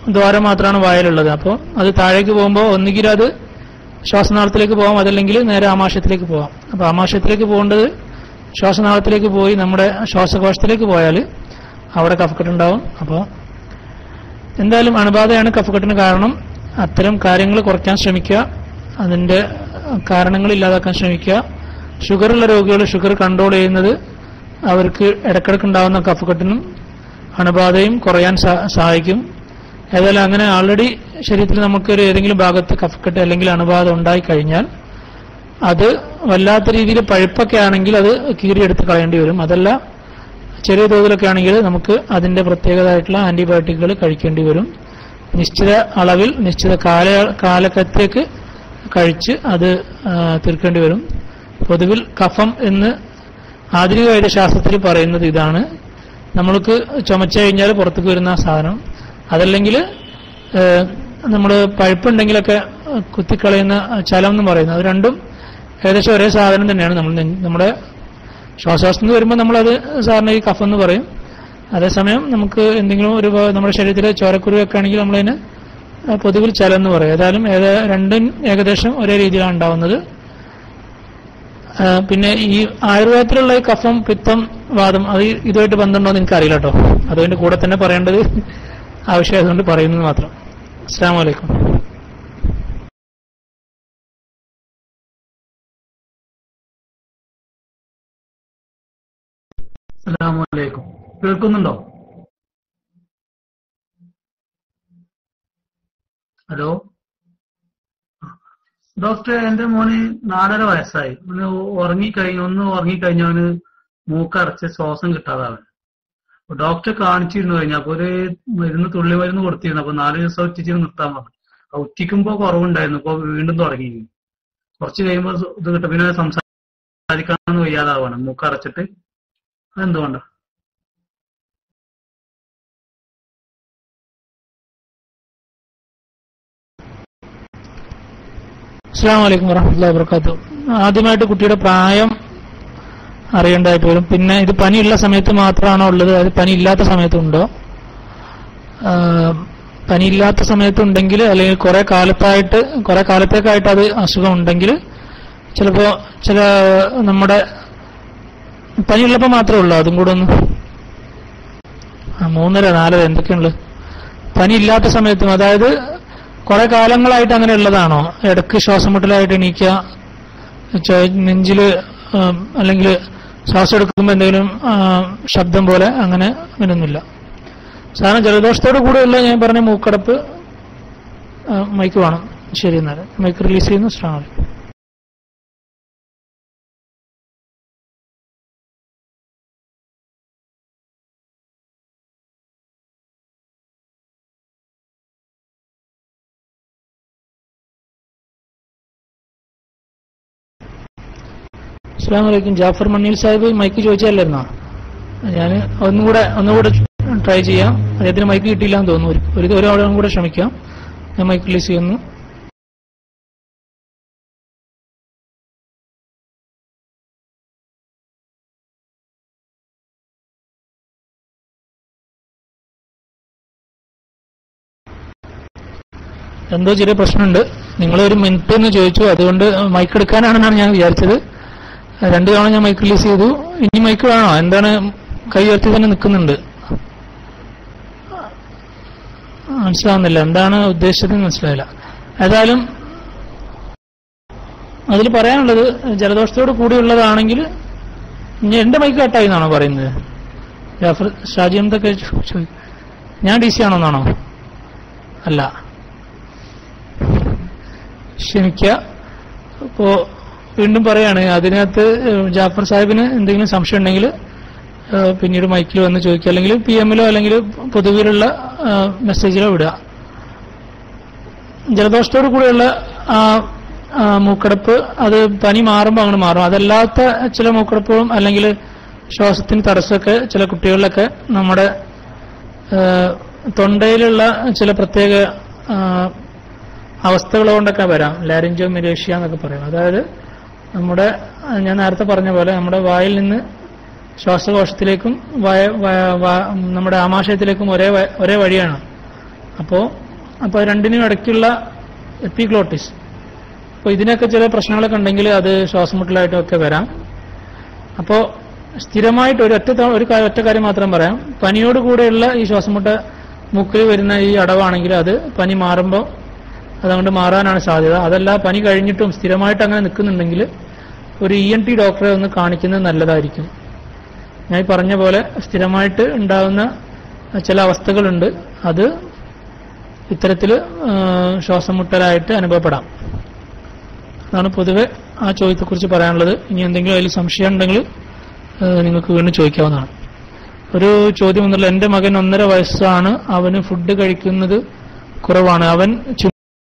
ദ്വാരം മാത്രമാണ് വായിലുള്ളത് അപ്പോൾ അത് താഴേക്ക് പോകുമ്പോൾ ഒന്നുകിൽ അത് ശ്വാസനാളത്തിലേക്ക് പോകാം അതല്ലെങ്കിൽ നേരെ ആമാശയത്തിലേക്ക് പോകാം അപ്പോൾ ആമാശയത്തിലേക്ക് പോകേണ്ടത് ശ്വാസനാളത്തിലേക്ക് പോയി നമ്മുടെ ശ്വാസകോശത്തിലേക്ക് പോയാൽ അവിടെ കഫക്കെട്ട് ഉണ്ടാവും അപ്പോൾ എന്തായാലും അണുബാധയാണ് കഫക്കെട്ടിന് കാരണം അത്തരം കാര്യങ്ങൾ കുറയ്ക്കാൻ ശ്രമിക്കുക അതിന്റെ കാരണങ്ങൾ ഇല്ലാതാക്കാൻ ശ്രമിക്കുക ഷുഗറുള്ള രോഗികൾ ഷുഗർ കൺട്രോൾ ചെയ്യുന്നത് അവർക്ക് ഇടക്കിടക്ക് ഉണ്ടാകുന്ന കഫക്കെട്ടിനും അണുബാധയും കുറയാൻ സഹാ- സഹായിക്കും ഏതായാലും അങ്ങനെ ആൾറെഡി ശരീരത്തിൽ നമുക്ക് ഒരു ഏതെങ്കിലും ഭാഗത്ത് കഫക്കെട്ട് അല്ലെങ്കിൽ അണുബാധ ഉണ്ടായി കഴിഞ്ഞാൽ അത് വല്ലാത്ത രീതിയിൽ പഴുപ്പൊക്കെ ആണെങ്കിൽ അത് കീറിയെടുത്ത് കളയേണ്ടി വരും അതല്ല ചെറിയ തോതിലൊക്കെ ആണെങ്കിൽ നമുക്ക് അതിന്റെ പ്രത്യേകതയായിട്ടുള്ള ആന്റിബയോട്ടിക്കുകൾ കഴിക്കേണ്ടി വരും നിശ്ചിത അളവിൽ നിശ്ചിത കാല കാലക്കത്തേക്ക് കഴിച്ച് അത് ആ, തീർക്കേണ്ടി വരും പൊതുവിൽ കഫം എന്ന് ആധുനിക വൈദ്യശാസ്ത്രത്തിൽ പറയുന്നത് ഇതാണ് നമ്മൾക്ക് ചുമച്ചു കഴിഞ്ഞാൽ പുറത്തേക്ക് വരുന്ന ആ സാധനം അതല്ലെങ്കിൽ നമ്മൾ പഴുപ്പുണ്ടെങ്കിലൊക്കെ കുത്തിക്കളയുന്ന ചലം എന്ന് പറയുന്നത് അത് രണ്ടും ഏകദേശം ഒരേ സാധനം തന്നെയാണ് നമ്മൾ നെ- നമ്മുടെ ശ്വാസോച്ഛ്വാസം എന്ന് വരുമ്പോൾ നമ്മളത് സാറിന് ഈ കഫ് എന്ന് പറയും അതേസമയം നമുക്ക് എന്തെങ്കിലും ഒരു ഭാ- നമ്മുടെ ശരീരത്തിലെ ചോരക്കുരുവൊക്കെ ആണെങ്കിൽ നമ്മളതിന് പൊതുവിൽ ചലം എന്ന് പറയും ഏതായാലും ഏതാ രണ്ടും ഏകദേശം ഒരേ രീതിയിലാണ് ഉണ്ടാവുന്നത് ആ, പിന്നെ ഈ ആയുർവേദത്തിലുള്ള ഈ കഫം പിത്തം വാദം അത് ഈ- ഇതുമായിട്ട് ബന്ധമുണ്ടോ എന്ന് എനിക്കറിയില്ല കേട്ടോ അതുകൊണ്ട് കൂടെ തന്നെ പറയേണ്ടത് ആവശ്യമായതുകൊണ്ട് പറയുന്നത് മാത്രം അസ്സാം വലൈക്കും അസ്സലാമലൈക്കും കേൾക്കുന്നുണ്ടോ ഹലോ ഡോക്ടർ എന്റെ മോന് നാലര വയസ്സായി അവന് ഉറങ്ങിക്കഴിഞ്ഞു ഒന്ന് ഉറങ്ങിക്കഴിഞ്ഞ അവന് മൂക്കടച്ച് ശ്വാസം കിട്ടാതാവൻ അപ്പൊ ഡോക്ടറെ കാണിച്ചിരുന്നു കഴിഞ്ഞാൽ അപ്പൊ ഒരു മരുന്ന് തുള്ളി മരുന്ന് കൊടുത്തിരുന്നു അപ്പൊ നാല് ദിവസം ഉറ്റിച്ച് നിർത്താൻ പറഞ്ഞു ആ ഉറ്റിക്കുമ്പോ കുറവുണ്ടായിരുന്നു ഇപ്പൊ വീണ്ടും തുടങ്ങി കുറച്ച് കഴിയുമ്പോ ഇത് കിട്ടും പിന്നെ സംസാരിക്കാനൊന്നും വയ്യാതാവാണ് മൂക്കടച്ചിട്ട് അതെന്തുകൊണ്ടാ അസ്സാം വലൈക്കും വറഹമുല്ലാ വാബർക്കാത്തു ആദ്യമായിട്ട് കുട്ടിയുടെ പ്രായം അറിയേണ്ടതായിട്ട് വരും പിന്നെ ഇത് പനിയുള്ള സമയത്ത് മാത്രമാണോ ഉള്ളത് അത് പനി ഇല്ലാത്ത സമയത്തുണ്ടോ ആ, പനിയില്ലാത്ത സമയത്തുണ്ടെങ്കിൽ അല്ലെങ്കിൽ കുറെ കാലത്തായിട്ട് കുറെ കാലത്തേക്കായിട്ട് അത് അസുഖം ഉണ്ടെങ്കിൽ ചിലപ്പോ ചില നമ്മുടെ പനിയുള്ളപ്പോൾ മാത്രമേ ഉള്ളൂ അതും കൂടെ ഒന്ന് ആ, മൂന്നര നാലര എന്തൊക്കെയുണ്ട് പനി ഇല്ലാത്ത സമയത്തും അതായത് കുറെ കാലങ്ങളായിട്ട് അങ്ങനെ ഉള്ളതാണോ ഇടക്ക് ശ്വാസം മുട്ടലായിട്ട് എണീക്കുക ചെ- നെഞ്ചില് ഉം, അല്ലെങ്കിൽ ശ്വാസം എടുക്കുമ്പോൾ എന്തെങ്കിലും ആ, ശബ്ദം പോലെ അങ്ങനെ അങ്ങനെയൊന്നുമില്ല സാധാരണ ജലദോഷത്തോട് കൂടെയുള്ള ഞാൻ പറഞ്ഞ മൂക്കടപ്പ് ആ, മൈക്ക് വേണം ശരി എന്നാൽ മൈക്ക് റിലീസ് ചെയ്യുന്നു സ്ട്രോങ് അസ്സാം വലൈക്കും ജാഫർ മണ്ണീൽ സാഹിബ് മൈക്ക് ചോദിച്ചല്ലായിരുന്നോ ഞാൻ ഒന്നുകൂടെ ഒന്നുകൂടെ ട്രൈ ചെയ്യാം അദ്ദേഹത്തിന് മൈക്ക് കിട്ടിയില്ല എന്ന് തോന്നുന്നു ഒരു- ഒരു ഒരാളും കൂടെ ശ്രമിക്കാം ഞാൻ മൈക്ക് റിലീസ് ചെയ്യുന്നു എന്തോ ചെറിയ പ്രശ്നമുണ്ട് നിങ്ങൾ ഒരു മിനിറ്റ് എന്ന് ചോദിച്ചു അതുകൊണ്ട് മൈക്ക് എടുക്കാനാണെന്നാണ് ഞാൻ വിചാരിച്ചത് രണ്ടു തവണ ഞാൻ മൈക്ക് റിലീസ് ചെയ്തു ഇനി മൈക്ക് വേണോ എന്താണ് കൈ ഉയർത്തി തന്നെ നിൽക്കുന്നുണ്ട് മനസ്സിലാവുന്നില്ല എന്താണ് ഉദ്ദേശിച്ചത് മനസ്സിലായില്ല ഏതായാലും അതിൽ പറയാനുള്ളത് ജലദോഷത്തോട് കൂടിയുള്ളതാണെങ്കിൽ ഇനി എന്റെ മൈക്ക് കട്ടായി എന്നാണോ പറയുന്നത് ജാഫർ ഷാജി എന്തൊക്കെ ചോദിക്കും ഞാൻ ഡി സി ആണോന്നാണോ അല്ല ക്ഷമിക്കുക ഇപ്പോ വീണ്ടും പറയാണ് അതിനകത്ത് ഏഹ്, ജാഫർ സാഹിബിന് എന്തെങ്കിലും സംശയം ഉണ്ടെങ്കിൽ ഏഹ്, പിന്നീട് മൈക്കിൽ വന്ന് ചോദിക്കുക അല്ലെങ്കിൽ പി എമ്മിലോ അല്ലെങ്കിൽ പൊതുവിലുള്ള ഏഹ്, മെസ്സേജിലോ വിടുക ജലദോഷത്തോടു കൂടെയുള്ള ആ ആ, മൂക്കടപ്പ് അത് പനി മാറുമ്പോൾ അങ്ങനെ മാറും അതല്ലാത്ത ചില മൂക്കടപ്പുകളും അല്ലെങ്കിൽ ശ്വാസത്തിന് തടസ്സമൊക്കെ ചില കുട്ടികളിലൊക്കെ നമ്മുടെ ഏഹ്, തൊണ്ടയിലുള്ള ചില പ്രത്യേക ആ, അവസ്ഥകൾ കൊണ്ടൊക്കെ വരാം ലാരിഞ്ചോ മിലേഷ്യ എന്നൊക്കെ പറയും അതായത് നമ്മുടെ ആ, ഞാൻ നേരത്തെ പറഞ്ഞ പോലെ നമ്മുടെ വായിൽ നിന്ന് ശ്വാസകോശത്തിലേക്കും വയ- വയ- വ- നമ്മുടെ ആമാശയത്തിലേക്കും ഒരേ വ- ഒരേ വഴിയാണ് അപ്പോൾ അപ്പോൾ രണ്ടിനും ഇടയ്ക്കുള്ള എപ്പിഗ്ലോട്ടിസ് അപ്പോൾ ഇതിനൊക്കെ ചില പ്രശ്നങ്ങളൊക്കെ ഉണ്ടെങ്കിൽ അത് ശ്വാസമുട്ടലായിട്ടൊക്കെ വരാം അപ്പോൾ സ്ഥിരമായിട്ട് ഒരു ഒറ്റ തവണ- ഒരു കാര്യം- ഒറ്റ കാര്യം മാത്രം പറയാം പനിയോട് കൂടെയുള്ള ഈ ശ്വാസമുട്ട മൂക്കിൽ വരുന്ന ഈ അടവാണെങ്കിൽ അത് പനി മാറുമ്പോൾ അതുകൊണ്ട് മാറാനാണ് സാധ്യത അതല്ല പനി കഴിഞ്ഞിട്ടും സ്ഥിരമായിട്ട് അങ്ങനെ നിൽക്കുന്നുണ്ടെങ്കിൽ ഒരു ഇ എൻ ടി ഡോക്ടറെ ഒന്ന് കാണിക്കുന്നത് നല്ലതായിരിക്കും ഞാൻ ഈ പറഞ്ഞ പോലെ സ്ഥിരമായിട്ട് ഉണ്ടാകുന്ന ചില അവസ്ഥകളുണ്ട് അത് ഇത്തരത്തിൽ ശ്വാസം മുട്ടലായിട്ട് അനുഭവപ്പെടാം അതാണ് പൊതുവെ ആ ചോദ്യത്തെക്കുറിച്ച് പറയാനുള്ളത് ഇനി എന്തെങ്കിലും അതിൽ സംശയം ഉണ്ടെങ്കിൽ ഏഹ്, നിങ്ങൾക്ക് വീണ്ടും ചോദിക്കാവുന്നതാണ് ഒരു ചോദ്യം ഒന്നുമില്ല എന്റെ മകൻ ഒന്നര വയസ്സാണ് അവന് ഫുഡ് കഴിക്കുന്നത് കുറവാണ് അവൻ ചു-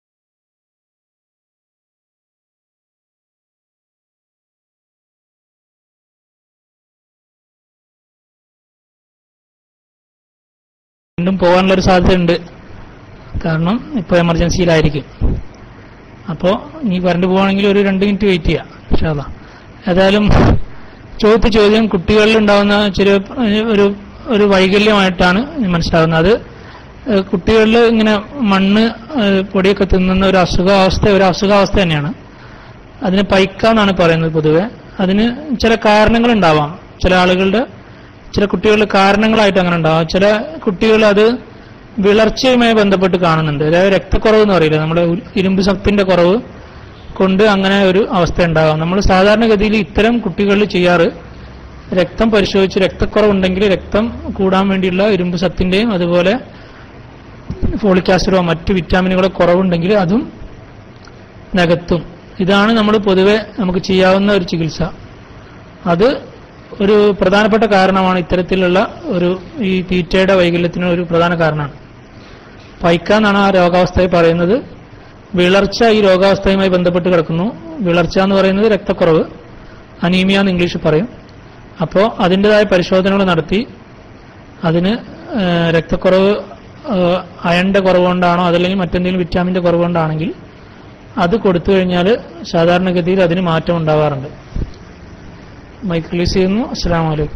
വീണ്ടും പോകാനുള്ള ഒരു സാധ്യതയുണ്ട് കാരണം ഇപ്പോൾ എമർജൻസിയിലായിരിക്കും അപ്പോൾ ഇനി കറണ്ട് പോവാണെങ്കിൽ ഒരു രണ്ട് മിനിറ്റ് വെയിറ്റ് ചെയ്യാം ഇൻഷാല്ലാ ഏതായാലും ചോദ്യത്തെ ചോദ്യം കുട്ടികളിൽ ഉണ്ടാകുന്ന ചെറിയ ഏഹ്, ഒരു ഒരു വൈകല്യമായിട്ടാണ് മനസ്സിലാകുന്നത് അത് ഏഹ്, കുട്ടികളിൽ ഇങ്ങനെ മണ്ണ് ഏഹ്, പൊടിയൊക്കെ തിന്നുന്ന ഒരു അസുഖാവസ്ഥ ഒരു അസുഖാവസ്ഥ തന്നെയാണ് അതിന് പൈക്ക എന്നാണ് പറയുന്നത് പൊതുവെ അതിന് ചില കാരണങ്ങൾ ഉണ്ടാവാം ചില ആളുകളുടെ ചില കുട്ടികളുടെ കാരണങ്ങളായിട്ട് അങ്ങനെ ഉണ്ടാവാം ചില കുട്ടികൾ അത് വിളർച്ചയുമായി ബന്ധപ്പെട്ട് കാണുന്നുണ്ട് അതായത് രക്തക്കുറവ് എന്ന് പറയില്ല നമ്മുടെ ഉ- ഇരുമ്പ് ശക്തിന്റെ കുറവ് കൊണ്ട് അങ്ങനെ ഒരു അവസ്ഥ ഉണ്ടാകാം നമ്മൾ സാധാരണഗതിയിൽ ഇത്തരം കുട്ടികളിൽ ചെയ്യാറ് രക്തം പരിശോധിച്ച് രക്തക്കുറവുണ്ടെങ്കിൽ രക്തം കൂടാൻ വേണ്ടിയുള്ള ഇരുമ്പ് സത്തിന്റെയും അതുപോലെ ഫോളിക് ആസിഡോ മറ്റ് വിറ്റാമിനുകളോ കുറവുണ്ടെങ്കിൽ അതും നികത്തും ഇതാണ് നമ്മൾ പൊതുവെ നമുക്ക് ചെയ്യാവുന്ന ഒരു ചികിത്സ അത് ഒരു പ്രധാനപ്പെട്ട കാരണമാണ് ഇത്തരത്തിലുള്ള ഒരു ഈ തീറ്റയുടെ വൈകല്യത്തിന് ഒരു പ്രധാന കാരണമാണ് പൈക്ക എന്നാണ് ആ രോഗാവസ്ഥയെ പറയുന്നത് വിളർച്ച ഈ രോഗാവസ്ഥയുമായി ബന്ധപ്പെട്ട് കിടക്കുന്നു വിളർച്ച എന്ന് പറയുന്നത് രക്തക്കുറവ് അനീമിയ എന്ന് ഇംഗ്ലീഷിൽ പറയും അപ്പോൾ അതിൻ്റെതായ പരിശോധനകൾ നടത്തി അതിന് ഏഹ്, രക്തക്കുറവ് ഏഹ്, അയണിന്റെ കുറവ് കൊണ്ടാണോ അതല്ലെങ്കിൽ മറ്റെന്തെങ്കിലും വിറ്റാമിന്റെ കുറവ് കൊണ്ടാണെങ്കിൽ അത് കൊടുത്തു കഴിഞ്ഞാൽ സാധാരണഗതിയിൽ അതിന് മാറ്റം ഉണ്ടാവാറുണ്ട് മൈക്ക് റിലീസ് ചെയ്യുന്നു അസ്സാം വലൈക്കും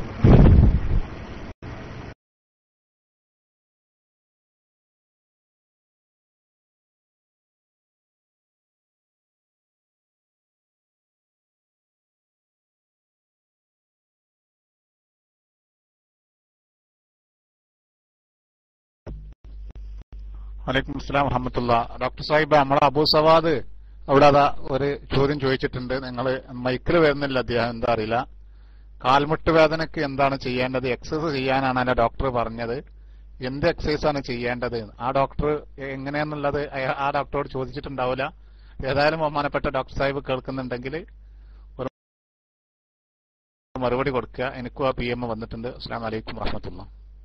വലൈക്കും അസ്സലാം വറഹമത്തുള്ള ഡോക്ടർ സാഹിബ് നമ്മളെ അബൂ സവാദ് അവിടെ അതാ ഒരു ചോദ്യം ചോദിച്ചിട്ടുണ്ട് നിങ്ങൾ മൈക്കിൽ വരുന്നില്ല അദ്ദേഹം എന്താ അറിയില്ല കാൽമുട്ട് വേദനയ്ക്ക് എന്താണ് ചെയ്യേണ്ടത് എക്സസൈസ് ചെയ്യാനാണ് ഡോക്ടർ പറഞ്ഞത് എന്ത് എക്സസൈസ് ആണ് ചെയ്യേണ്ടത് ആ ഡോക്ടർ എങ്ങനെയാന്നുള്ളത് അയ- ആ ഡോക്ടറോട് ചോദിച്ചിട്ടുണ്ടാവില്ല ഏതായാലും ബഹുമാനപ്പെട്ട ഡോക്ടർ സാഹിബ് കേൾക്കുന്നുണ്ടെങ്കിൽ ഒരു മറുപടി കൊടുക്കുക എനിക്കും ആ പി എം വന്നിട്ടുണ്ട് അസ്സാം വലൈക്കും വറഹമത്തുള്ള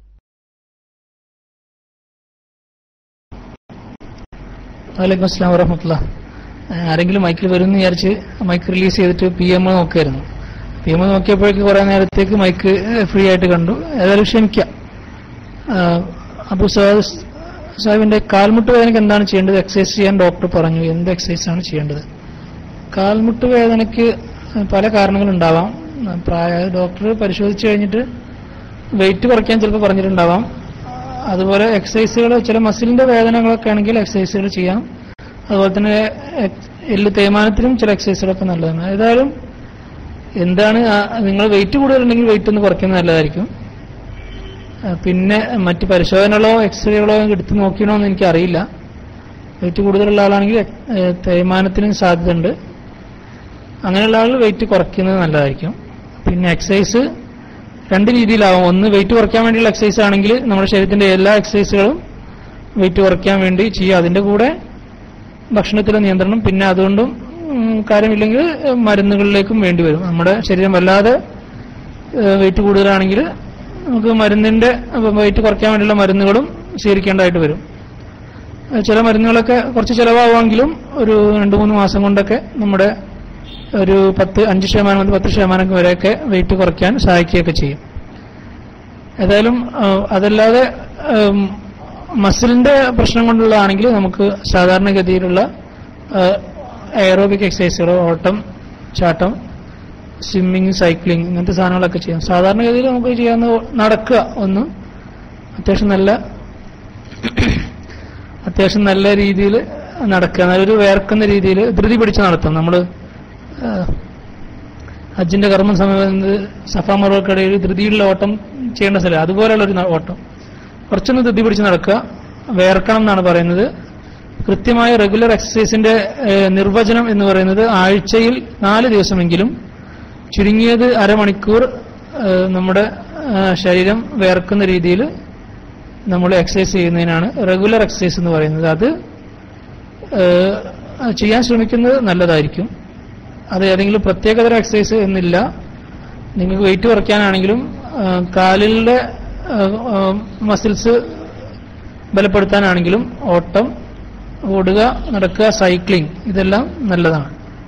വലൈക്കും അസ്സാം വറഹമത്തുള്ള ആരെങ്കിലും മൈക്കിൽ വരുമെന്ന് വിചാരിച്ച് മൈക്ക് റിലീസ് ചെയ്തിട്ട് പി എം നോക്കായിരുന്നു പി എം നോക്കിയപ്പോഴേക്ക് കുറെ നേരത്തേക്ക് മൈക്ക് ഫ്രീ ആയിട്ട് കണ്ടു ഏതായാലും ക്ഷമിക്കാം അപ്പൊ സാഹിബിന്റെ കാൽമുട്ട് വേദനയ്ക്ക് എന്താണ് ചെയ്യേണ്ടത് എക്സസൈസ് ചെയ്യാൻ ഡോക്ടർ പറഞ്ഞു എന്ത് എക്സസൈസ് ആണ് ചെയ്യേണ്ടത് കാൽമുട്ട് വേദനയ്ക്ക് പല കാരണങ്ങളുണ്ടാവാം പ്രായ ഡോക്ടർ പരിശോധിച്ച് കഴിഞ്ഞിട്ട് വെയിറ്റ് കുറയ്ക്കാൻ ചിലപ്പോൾ പറഞ്ഞിട്ടുണ്ടാവാം അതുപോലെ എക്സസൈസുകൾ ചില മസിലിന്റെ വേദനകളൊക്കെ ആണെങ്കിൽ എക്സസൈസുകൾ ചെയ്യാം അതുപോലെ തന്നെ എക്സ്- എല്ല് തേയ്മാനത്തിനും ചില എക്സസൈസുകളൊക്കെ നല്ലതാണ് ഏതായാലും എന്താണ് ആ- നിങ്ങൾ വെയിറ്റ് കൂടുതലുണ്ടെങ്കിൽ വെയിറ്റ് ഒന്ന് കുറയ്ക്കുന്നത് നല്ലതായിരിക്കും ആ, പിന്നെ മറ്റ് പരിശോധനകളോ എക്സ്റേകളോ എടുത്ത് നോക്കിയണോ എന്ന് എനിക്കറിയില്ല വെയിറ്റ് കൂടുതലുള്ള ആളാണെങ്കിൽ ഏ, തേയ്മാനത്തിനും സാധ്യതയുണ്ട് അങ്ങനെയുള്ള ആളുകൾ വെയിറ്റ് കുറയ്ക്കുന്നത് നല്ലതായിരിക്കും പിന്നെ എക്സസൈസ് രണ്ട് രീതിയിലാവും ഒന്ന് വെയിറ്റ് കുറയ്ക്കാൻ വേണ്ടിയുള്ള എക്സസൈസ് ആണെങ്കിൽ നമ്മുടെ ശരീരത്തിന്റെ എല്ലാ എക്സസൈസുകളും വെയിറ്റ് കുറയ്ക്കാൻ വേണ്ടി ചെയ്യുക അതിന്റെ കൂടെ ഭക്ഷണത്തിലെ നിയന്ത്രണം പിന്നെ അതുകൊണ്ടും ഉം, കാര്യമില്ലെങ്കിൽ ഏഹ്, മരുന്നുകളിലേക്കും വേണ്ടി വരും നമ്മുടെ ശരീരം വല്ലാതെ വെയിറ്റ് കൂടുതലാണെങ്കിൽ നമുക്ക് മരുന്നിന്റെ വെയിറ്റ് കുറയ്ക്കാൻ വേണ്ടിയുള്ള മരുന്നുകളും സ്വീകരിക്കേണ്ടതായിട്ട് വരും ഏഹ്, ചില മരുന്നുകളൊക്കെ കുറച്ച് ചിലവാകുമെങ്കിലും ഒരു രണ്ട് മൂന്ന് മാസം കൊണ്ടൊക്കെ നമ്മുടെ ഒരു പത്ത് അഞ്ച് ശതമാനം മുതൽ പത്ത് ശതമാനം വരെയൊക്കെ വെയിറ്റ് കുറയ്ക്കാൻ സഹായിക്കുകയൊക്കെ ചെയ്യും ഏതായാലും ആ, അതല്ലാതെ മസിലിന്റെ പ്രശ്നം കൊണ്ടുള്ളതാണെങ്കിൽ നമുക്ക് സാധാരണഗതിയിലുള്ള എയറോബിക് എക്സസൈസുകളോ ഓട്ടം ചാട്ടം സ്വിമ്മിങ് സൈക്ലിംഗ് ഇങ്ങനത്തെ സാധനങ്ങളൊക്കെ ചെയ്യാം സാധാരണഗതിയിൽ നമുക്ക് ചെയ്യാവുന്ന നടക്കുക ഒന്ന് അത്യാവശ്യം നല്ല അത്യാവശ്യം നല്ല രീതിയിൽ നടക്കുക നല്ലൊരു വേർക്കുന്ന രീതിയിൽ ധൃതി പിടിച്ച് നടത്തും നമ്മൾ ഹജ്ജിന്റെ കർമ്മ സമയത്ത് സഫാ മറവക്കടയിൽ ധൃതിയുള്ള ഓട്ടം ചെയ്യേണ്ട സ്ഥലം അതുപോലെയുള്ള ഒരു ന- ഓട്ടം കുറച്ചൊന്ന് ധൃതി പിടിച്ച് നടക്കുക വേർക്കണം എന്നാണ് പറയുന്നത് കൃത്യമായ റെഗുലർ എക്സസൈസിന്റെ ഏഹ്, നിർവചനം എന്ന് പറയുന്നത് ആഴ്ചയിൽ നാല് ദിവസമെങ്കിലും ചുരുങ്ങിയത് അരമണിക്കൂർ ഏഹ്, നമ്മുടെ ഏഹ്, ശരീരം വേർക്കുന്ന രീതിയിൽ നമ്മൾ എക്സസൈസ് ചെയ്യുന്നതിനാണ് റെഗുലർ എക്സസൈസ് എന്ന് പറയുന്നത് അത് ഏഹ്, ചെയ്യാൻ ശ്രമിക്കുന്നത് നല്ലതായിരിക്കും അത് ഏതെങ്കിലും പ്രത്യേകതര എക്സസൈസ് എന്നില്ല നിങ്ങൾക്ക് വെയിറ്റ് കുറയ്ക്കാനാണെങ്കിലും ഏഹ്, കാലിലെ മസിൽസ് ബലപ്പെടുത്താനാണെങ്കിലും ഓട്ടം ഓടുക നടക്കുക സൈക്ലിംഗ് ഇതെല്ലാം നല്ലതാണ്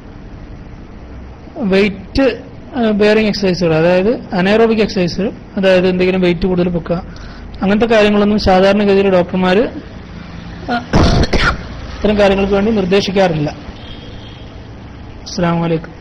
വെയിറ്റ് ബെയറിംഗ് എക്സസൈസുകൾ അതായത് അനേറോബിക് എക്സസൈസുകൾ അതായത് എന്തെങ്കിലും വെയിറ്റ് കൂടുതൽ പൊക്കുക അങ്ങനത്തെ കാര്യങ്ങളൊന്നും സാധാരണഗതിയിൽ ഡോക്ടർമാർ ഇത്തരം കാര്യങ്ങൾക്ക് വേണ്ടി നിർദ്ദേശിക്കാറില്ല അസ്സാം വലൈക്കും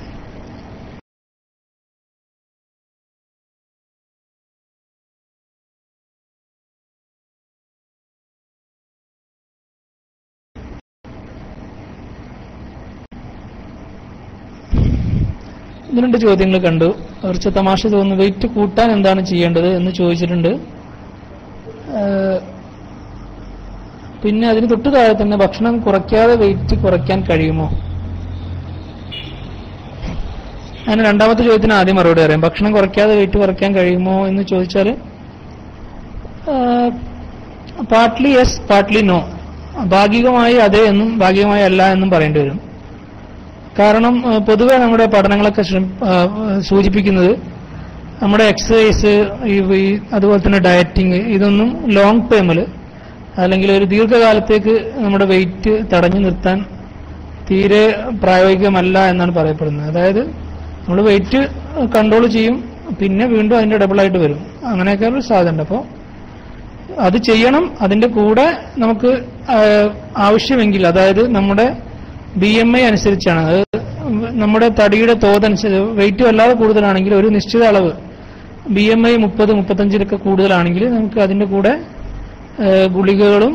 ഇത് രണ്ട് ചോദ്യങ്ങൾ കണ്ടു കുറച്ച് തമാശ തോന്നുന്നു വെയിറ്റ് കൂട്ടാൻ എന്താണ് ചെയ്യേണ്ടത് എന്ന് ചോദിച്ചിട്ടുണ്ട് ഏഹ് പിന്നെ അതിന് തൊട്ട് താഴെ തന്നെ ഭക്ഷണം കുറയ്ക്കാതെ വെയിറ്റ് കുറയ്ക്കാൻ കഴിയുമോ അതിന് രണ്ടാമത്തെ ചോദ്യത്തിന് ആദ്യം മറുപടി പറയാം ഭക്ഷണം കുറയ്ക്കാതെ വെയിറ്റ് കുറയ്ക്കാൻ കഴിയുമോ എന്ന് ചോദിച്ചാൽ പാർട്ട്ലി യെസ് പാർട്ട്ലി നോ ഭാഗികമായി അതെ എന്നും ഭാഗികമായി അല്ല എന്നും പറയേണ്ടി വരും കാരണം ആ, പൊതുവെ നമ്മുടെ പഠനങ്ങളൊക്കെ ശ്രമ- ആ, സൂചിപ്പിക്കുന്നത് നമ്മുടെ എക്സസൈസ് ഈ അതുപോലെ തന്നെ ഡയറ്റിങ് ഇതൊന്നും ലോങ് ടേമിൽ അല്ലെങ്കിൽ ഒരു ദീർഘകാലത്തേക്ക് നമ്മുടെ വെയിറ്റ് തടഞ്ഞു നിർത്താൻ തീരെ പ്രായോഗികമല്ല എന്നാണ് പറയപ്പെടുന്നത് അതായത് നമ്മൾ വെയിറ്റ് കൺട്രോൾ ചെയ്യും പിന്നെ വീണ്ടും അതിന്റെ ഡബിൾ ആയിട്ട് വരും അങ്ങനെയൊക്കെ ഒരു സാധ്യത അപ്പോൾ അത് ചെയ്യണം അതിന്റെ കൂടെ നമുക്ക് ആ, ആവശ്യമെങ്കിൽ അതായത് നമ്മുടെ ബി എം ഐ അനുസരിച്ചാണ് അത് നമ്മുടെ തടിയുടെ തോതനുസരിച്ച് വെയിറ്റ് വല്ലാതെ കൂടുതലാണെങ്കിൽ ഒരു നിശ്ചിത അളവ് ബി എം ഐ മുപ്പത് മുപ്പത്തഞ്ചിലൊക്കെ കൂടുതലാണെങ്കിൽ നമുക്ക് അതിന്റെ കൂടെ ആ, ഗുളികകളും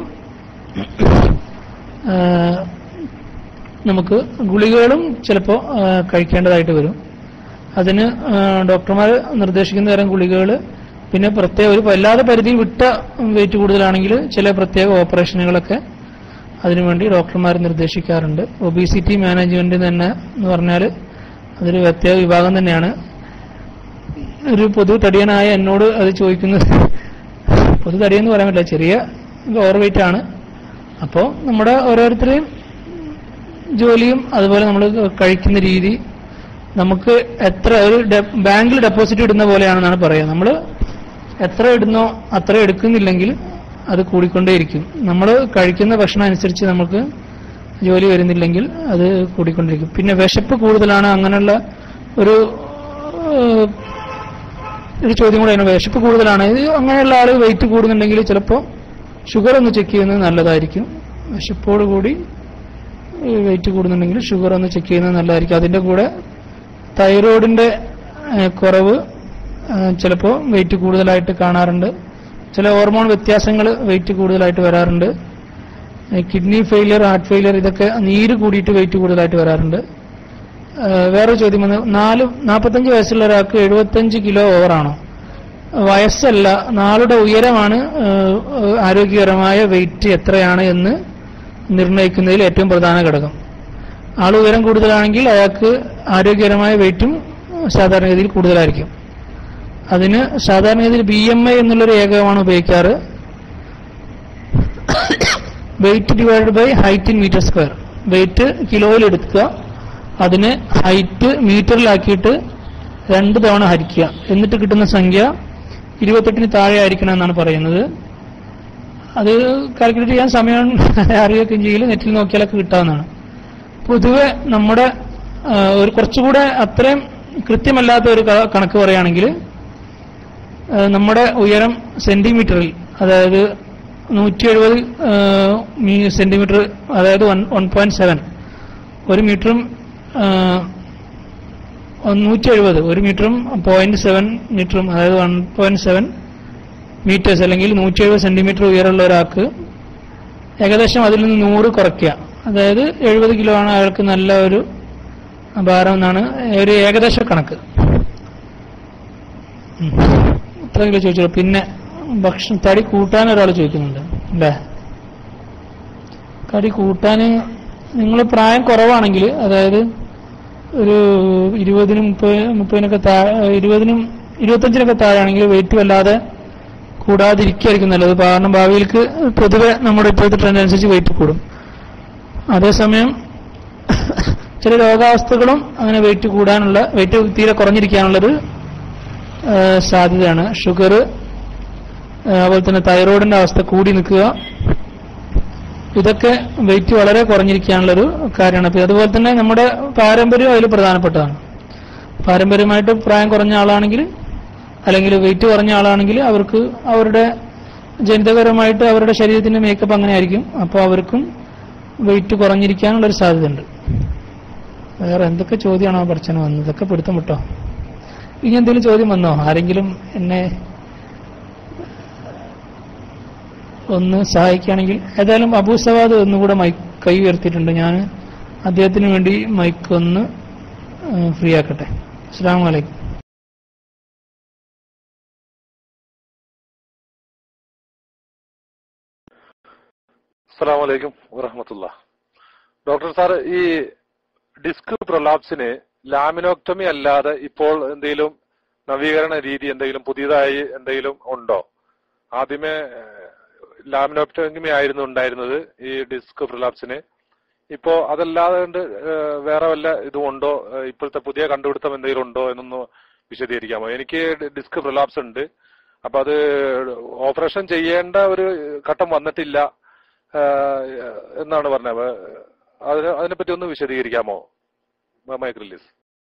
ആ, നമുക്ക് ഗുളികകളും ചിലപ്പോൾ കഴിക്കേണ്ടതായിട്ട് വരും അതിന് ആ, ഡോക്ടർമാർ നിർദ്ദേശിക്കുന്ന തരം ഗുളികകൾ പിന്നെ പ്രത്യേക ഒരു വല്ലാതെ പരിധി വിട്ട വെയിറ്റ് കൂടുതലാണെങ്കിൽ ചില പ്രത്യേക ഓപ്പറേഷനുകളൊക്കെ അതിനുവേണ്ടി ഡോക്ടർമാർ നിർദ്ദേശിക്കാറുണ്ട് ഒബീസിറ്റി മാനേജ്മെന്റ് തന്നെ എന്ന് പറഞ്ഞാൽ അതൊരു പ്രത്യേക വിഭാഗം തന്നെയാണ് ഒരു പൊതു തടിയനായ എന്നോട് അത് ചോദിക്കുന്നത് പൊതു തടിയെന്ന് പറയാൻ പറ്റില്ല ചെറിയ ഓവർ വെയിറ്റ് ആണ് അപ്പോൾ നമ്മുടെ ഓരോരുത്തരെയും ജോലിയും അതുപോലെ നമ്മൾ കഴിക്കുന്ന രീതി നമുക്ക് എത്ര ഒരു ഡെ- ബാങ്കിൽ ഡെപ്പോസിറ്റ് ഇടുന്ന പോലെയാണെന്നാണ് പറയുക നമ്മൾ എത്ര ഇടുന്നോ അത്ര എടുക്കുന്നില്ലെങ്കിൽ അത് കൂടിക്കൊണ്ടേയിരിക്കും നമ്മൾ കഴിക്കുന്ന ഭക്ഷണം അനുസരിച്ച് നമുക്ക് ജോലി വരുന്നില്ലെങ്കിൽ അത് കൂടിക്കൊണ്ടിരിക്കും പിന്നെ വിശപ്പ് കൂടുതലാണ് അങ്ങനെയുള്ള ഒരു ഏഹ്, ഒരു ചോദ്യം കൂടെ ആണ് വിശപ്പ് കൂടുതലാണ് ഇത് അങ്ങനെയുള്ള ആൾ വെയിറ്റ് കൂടുന്നുണ്ടെങ്കിൽ ചിലപ്പോൾ ഷുഗർ ഒന്ന് ചെക്ക് ചെയ്യുന്നത് നല്ലതായിരിക്കും വിശപ്പോടുകൂടി വെയിറ്റ് കൂടുന്നുണ്ടെങ്കിൽ ഷുഗർ ഒന്ന് ചെക്ക് ചെയ്യുന്നത് നല്ലതായിരിക്കും അതിന്റെ കൂടെ തൈറോയിഡിന്റെ ഏഹ്, കുറവ് ചിലപ്പോൾ വെയിറ്റ് കൂടുതലായിട്ട് കാണാറുണ്ട് ചില ഹോർമോൺ വ്യത്യാസങ്ങൾ വെയിറ്റ് കൂടുതലായിട്ട് വരാറുണ്ട് കിഡ്നി ഫെയിലിയർ ഹാർട്ട് ഫെയിലിയർ ഇതൊക്കെ നീര് കൂടിയിട്ട് വെയിറ്റ് കൂടുതലായിട്ട് വരാറുണ്ട് ഏഹ്, വേറെ ചോദ്യം വന്ന് നാല് നാൽപ്പത്തഞ്ച് വയസ്സുള്ള ഒരാൾക്ക് എഴുപത്തഞ്ച് കിലോ ഓവറാണോ വയസ്സല്ല നാളുടെ ഉയരമാണ് ഏഹ്, ഏഹ്, ആരോഗ്യകരമായ വെയിറ്റ് എത്രയാണ് എന്ന് നിർണ്ണയിക്കുന്നതിൽ ഏറ്റവും പ്രധാന ഘടകം ആൾ ഉയരം കൂടുതലാണെങ്കിൽ അയാൾക്ക് ആരോഗ്യകരമായ വെയിറ്റും സാധാരണഗതിയിൽ കൂടുതലായിരിക്കും അതിന് സാധാരണഗതിയിൽ ബി എം ഐ എന്നുള്ളൊരു ഏകമാണ് ഉപയോഗിക്കാറ് weight divide by height in metre square weight കിലോയിൽ എടുക്കുക അതിന് ഹൈറ്റ് മീറ്ററിലാക്കിയിട്ട് രണ്ട് തവണ ഹരിക്കുക എന്നിട്ട് കിട്ടുന്ന സംഖ്യ ഇരുപത്തെട്ടിന് താഴെ ആയിരിക്കണം എന്നാണ് പറയുന്നത് അത് കാൽക്കുലേറ്റ് ചെയ്യാൻ സമയം അറിയുകയും ചെയ്യില്ല നെറ്റിൽ നോക്കിയാലൊക്കെ കിട്ടാവുന്നതാണ് പൊതുവെ നമ്മുടെ ആ, ഒരു കുറച്ചുകൂടെ അത്രയും കൃത്യമല്ലാത്ത ഒരു ക- കണക്ക് പറയുകയാണെങ്കിൽ ആ, നമ്മുടെ ഉയരം സെന്റിമീറ്ററിൽ അതായത് നൂറ്റി എഴുപത് സെന്റിമീറ്റർ അതായത് വൺ വൺ പോയിന്റ് സെവൻ ഒരു മീറ്ററും നൂറ്റി എഴുപത് ഒരു മീറ്ററും പോയിന്റ് സെവൻ മീറ്ററും അതായത് വൺ പോയിന്റ് സെവൻ മീറ്റേഴ്സ് അല്ലെങ്കിൽ നൂറ്റി എഴുപത് സെന്റിമീറ്റർ ഉയരമുള്ള ഒരാൾക്ക് ഏകദേശം അതിൽ നിന്ന് നൂറ് കുറയ്ക്കുക അതായത് എഴുപത് കിലോ ആണ് അയാൾക്ക് നല്ല ഒരു ഭാരം എന്നാണ് ഒരു ഏകദേശ കണക്ക് ഉം. ഇത്ര കിലോ ചോദിച്ചോ പിന്നെ ഭക്ഷണം തടി കൂട്ടാൻ ഒരാൾ ചോദിക്കുന്നുണ്ട് അല്ലേ തടി കൂട്ടാൻ നിങ്ങൾ പ്രായം കുറവാണെങ്കിൽ അതായത് ഒരു ഇരുപതിനും മുപ്പത് മുപ്പതിനൊക്കെ താഴെ ഇരുപതിനും ഇരുപത്തഞ്ചിനൊക്കെ താഴെയാണെങ്കിൽ വെയിറ്റ് വല്ലാതെ കൂടാതിരിക്കുകയായിരിക്കും നല്ലത് കാരണം ഭാവിയിലേക്ക് പൊതുവെ നമ്മുടെ ഇപ്പോഴത്തെ ട്രെൻഡ് അനുസരിച്ച് വെയിറ്റ് കൂടും അതേസമയം ചില രോഗാവസ്ഥകളും അങ്ങനെ വെയിറ്റ് കൂടാനുള്ള വെയിറ്റ് തീരെ കുറഞ്ഞിരിക്കാനുള്ളൊരു ആ, സാധ്യതയാണ് ഷുഗർ അതുപോലെ തന്നെ തൈറോയിഡിന്റെ അവസ്ഥ കൂടി നിൽക്കുക ഇതൊക്കെ വെയിറ്റ് വളരെ കുറഞ്ഞിരിക്കാനുള്ളൊരു കാര്യമാണ് അപ്പൊ അതുപോലെ തന്നെ നമ്മുടെ പാരമ്പര്യം അതിൽ പ്രധാനപ്പെട്ടതാണ് പാരമ്പര്യമായിട്ട് പ്രായം കുറഞ്ഞ ആളാണെങ്കിൽ അല്ലെങ്കിൽ വെയിറ്റ് കുറഞ്ഞ ആളാണെങ്കിൽ അവർക്ക് അവരുടെ ജനിതകപരമായിട്ട് അവരുടെ ശരീരത്തിന്റെ മേക്കപ്പ് അങ്ങനെ ആയിരിക്കും അപ്പോൾ അവർക്കും വെയിറ്റ് കുറഞ്ഞിരിക്കാനുള്ള ഒരു സാധ്യതയുണ്ട് വേറെ എന്തൊക്കെ ചോദ്യമാണോ പഠിച്ചന് വന്നത് ഇതൊക്കെ പിടുത്തം വിട്ടോ ഇനി എന്തെങ്കിലും ചോദ്യം വന്നോ ആരെങ്കിലും എന്നെ ഒന്ന് സഹായിക്കുകയാണെങ്കിൽ ഏതായാലും അബൂ സവാദ് ഒന്നുകൂടെ മൈക്ക് കൈ ഉയർത്തിയിട്ടുണ്ട് ഞാൻ അദ്ദേഹത്തിന് വേണ്ടി മൈക്ക് ഒന്ന് ഫ്രീ ആക്കട്ടെ അസ്സാം വലൈക്കും അസ്സാം വലൈക്കും വറഹമത്തുള്ള ഡോക്ടർ സാർ ഈ ഡിസ്ക് പ്രൊലാപ്സിന് ലാമിനോക്ടമി അല്ലാതെ ഇപ്പോൾ എന്തെങ്കിലും നവീകരണ രീതി എന്തെങ്കിലും പുതിയതായി എന്തെങ്കിലും ഉണ്ടോ ആദ്യമേ ലാമിനോക്ടമി ആയിരുന്നു ഉണ്ടായിരുന്നത് ഈ ഡിസ്ക് പ്രൊലാപ്സിന് ഇപ്പോ അതല്ലാതെ കൊണ്ട് ഏഹ്, വേറെ വല്ല ഇതും ഉണ്ടോ ഏഹ്, ഇപ്പോഴത്തെ പുതിയ കണ്ടുപിടുത്തം എന്തെങ്കിലും ഉണ്ടോ എന്നൊന്ന് വിശദീകരിക്കാമോ എനിക്ക് ഡിസ്ക് പ്രൊലാപ്സ് ഉണ്ട് അപ്പൊ അത് ഓപ്പറേഷൻ ചെയ്യേണ്ട ഒരു ഘട്ടം വന്നിട്ടില്ല ഏഹ്, എന്നാണ് പറഞ്ഞത് അപ്പൊ അതിനെ അതിനെപ്പറ്റി ഒന്ന് വിശദീകരിക്കാമോ മൈക്ക് റിലീസ്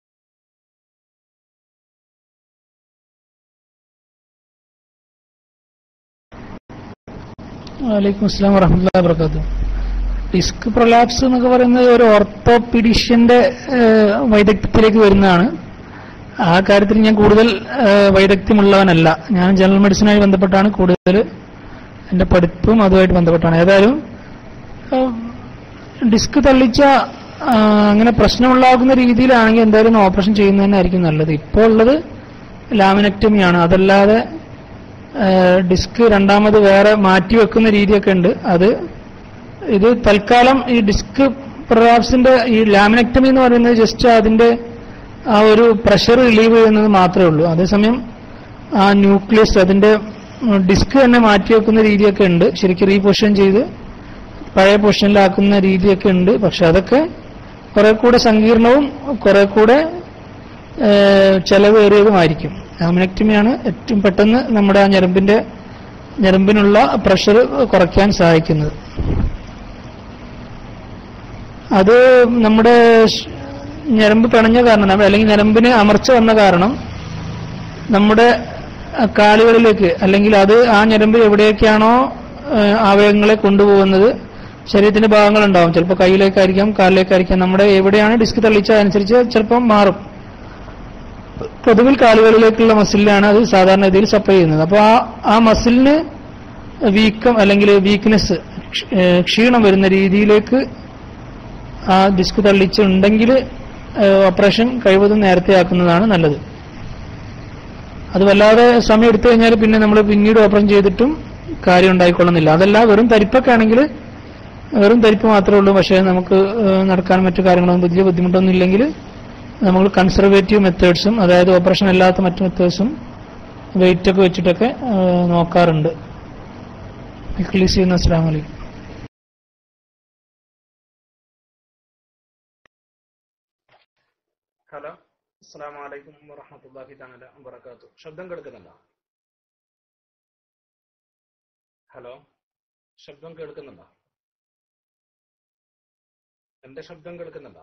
വലൈക്കും അസ്സാം വറഹമുല്ലാ വാബർക്കാത്തു ഡിസ്ക് പ്രൊലാപ്സ് എന്നൊക്കെ പറയുന്നത് ഒരു ഓർത്തോപീഡിഷ്യന്റെ ഏഹ്, വൈദഗ്ധ്യത്തിലേക്ക് വരുന്നതാണ് ആ കാര്യത്തിൽ ഞാൻ കൂടുതൽ ഏഹ്, വൈദഗ്ധ്യമുള്ളവനല്ല ഞാൻ ജനറൽ മെഡിസിനുമായി ബന്ധപ്പെട്ടാണ് കൂടുതൽ എന്റെ പഠിപ്പും അതുമായിട്ട് ബന്ധപ്പെട്ടാണ് ഏതായാലും ഏഹ്, ഡിസ്ക് തള്ളിച്ച ആ, അങ്ങനെ പ്രശ്നമുണ്ടാകുന്ന രീതിയിലാണെങ്കിൽ എന്തായാലും ഒന്ന് ഓപ്പറേഷൻ ചെയ്യുന്നത് തന്നെയായിരിക്കും നല്ലത് ഇപ്പോൾ ഉള്ളത് ലാമിനക്ടമിയാണ് അതല്ലാതെ ഏഹ്, ഡിസ്ക് രണ്ടാമത് വേറെ മാറ്റി വെക്കുന്ന രീതിയൊക്കെ ഉണ്ട് അത് ഇത് തൽക്കാലം ഈ ഡിസ്ക് പ്രൊലാപ്സിന്റെ ഈ ലാമിനക്ടമി എന്ന് പറയുന്നത് ജസ്റ്റ് അതിന്റെ ആ ഒരു പ്രഷർ റിലീവ് ചെയ്യുന്നത് മാത്രമേ ഉള്ളൂ അതേസമയം ആ ന്യൂക്ലിയസ് അതിന്റെ ഡിസ്ക് തന്നെ മാറ്റി വെക്കുന്ന രീതിയൊക്കെ ഉണ്ട് ശരിക്കും റീപൊസിഷൻ ചെയ്ത് പഴയ പൊസിഷനിലാക്കുന്ന രീതിയൊക്കെ ഉണ്ട് പക്ഷെ അതൊക്കെ കുറെ കൂടെ സങ്കീർണവും കുറെ കൂടെ ഏഹ്, ചെലവേറിയതുമായിരിക്കും ലാമിനക്ടമിയാണ് ഏറ്റവും പെട്ടെന്ന് നമ്മുടെ ആ ഞരമ്പിന്റെ ഞരമ്പിനുള്ള പ്രഷർ കുറയ്ക്കാൻ സഹായിക്കുന്നത് അത് നമ്മുടെ ഷ്- ഞരമ്പ് പിണഞ്ഞ കാരണം നമ്മ- അല്ലെങ്കിൽ ഞരമ്പിന് അമർച്ച വന്ന കാരണം നമ്മുടെ അഹ് കാലുകളിലേക്ക് അല്ലെങ്കിൽ അത് ആ ഞരമ്പ് എവിടേക്കാണോ ഏഹ്, ആവയവങ്ങളെ കൊണ്ടുപോകുന്നത് ശരീരത്തിന്റെ ഭാഗങ്ങളുണ്ടാവും ചിലപ്പോൾ കയ്യിലേക്കായിരിക്കാം കാലിലേക്കായിരിക്കാം നമ്മുടെ എവിടെയാണ് ഡിസ്ക് തള്ളിച്ച അനുസരിച്ച് ചിലപ്പം മാറും പൊതുവിൽ കാലുകളിലേക്കുള്ള മസിലിലാണ് അത് സാധാരണഗതിയിൽ സപ്ലൈ ചെയ്യുന്നത് അപ്പോൾ ആ ആ മസിലിന് വീക്കം അല്ലെങ്കിൽ വീക്ക്നെസ് ക്ഷീണം വരുന്ന രീതിയിലേക്ക് ആ ഡിസ്ക് തള്ളിച്ചുണ്ടെങ്കിൽ ഓപ്പറേഷൻ കഴിവതും നേരത്തെ ആക്കുന്നതാണ് നല്ലത് അത് വല്ലാതെ സമയം എടുത്തു കഴിഞ്ഞാൽ പിന്നെ നമ്മൾ പിന്നീട് ഓപ്പറേഷൻ ചെയ്തിട്ടും കാര്യം ഉണ്ടായിക്കൊള്ളുന്നില്ല അതല്ല വെറും തരിപ്പൊക്കെ ആണെങ്കിൽ വെറും തരിപ്പ് മാത്രമേ ഉള്ളൂ പക്ഷേ നമുക്ക് ഏഹ്, നടക്കാൻ മറ്റു കാര്യങ്ങളൊന്നും വലിയ ബുദ്ധിമുട്ടൊന്നും ഇല്ലെങ്കിൽ നമ്മൾ കൺസർവേറ്റീവ് മെത്തേഡ്സും അതായത് ഓപ്പറേഷൻ അല്ലാത്ത മറ്റു മെത്തേഡ്സും വെയിറ്റ് ഒക്കെ വെച്ചിട്ടൊക്കെ ഏഹ്, നോക്കാറുണ്ട് ഇഖ്ലീസ് ചെയ്യുന്ന അസ്സാം വലൈക്കും ഹലോ അസ്സാം വലൈക്കും വറഹമത്തല്ലാഹി തആല വബറകാതുഹു ശബ്ദം കേൾക്കുന്നുണ്ടോ ഹലോ ശബ്ദം കേൾക്കുന്നുണ്ടോ എന്റെ ശബ്ദം കേൾക്കുന്നുണ്ടോ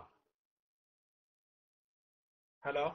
ഹലോ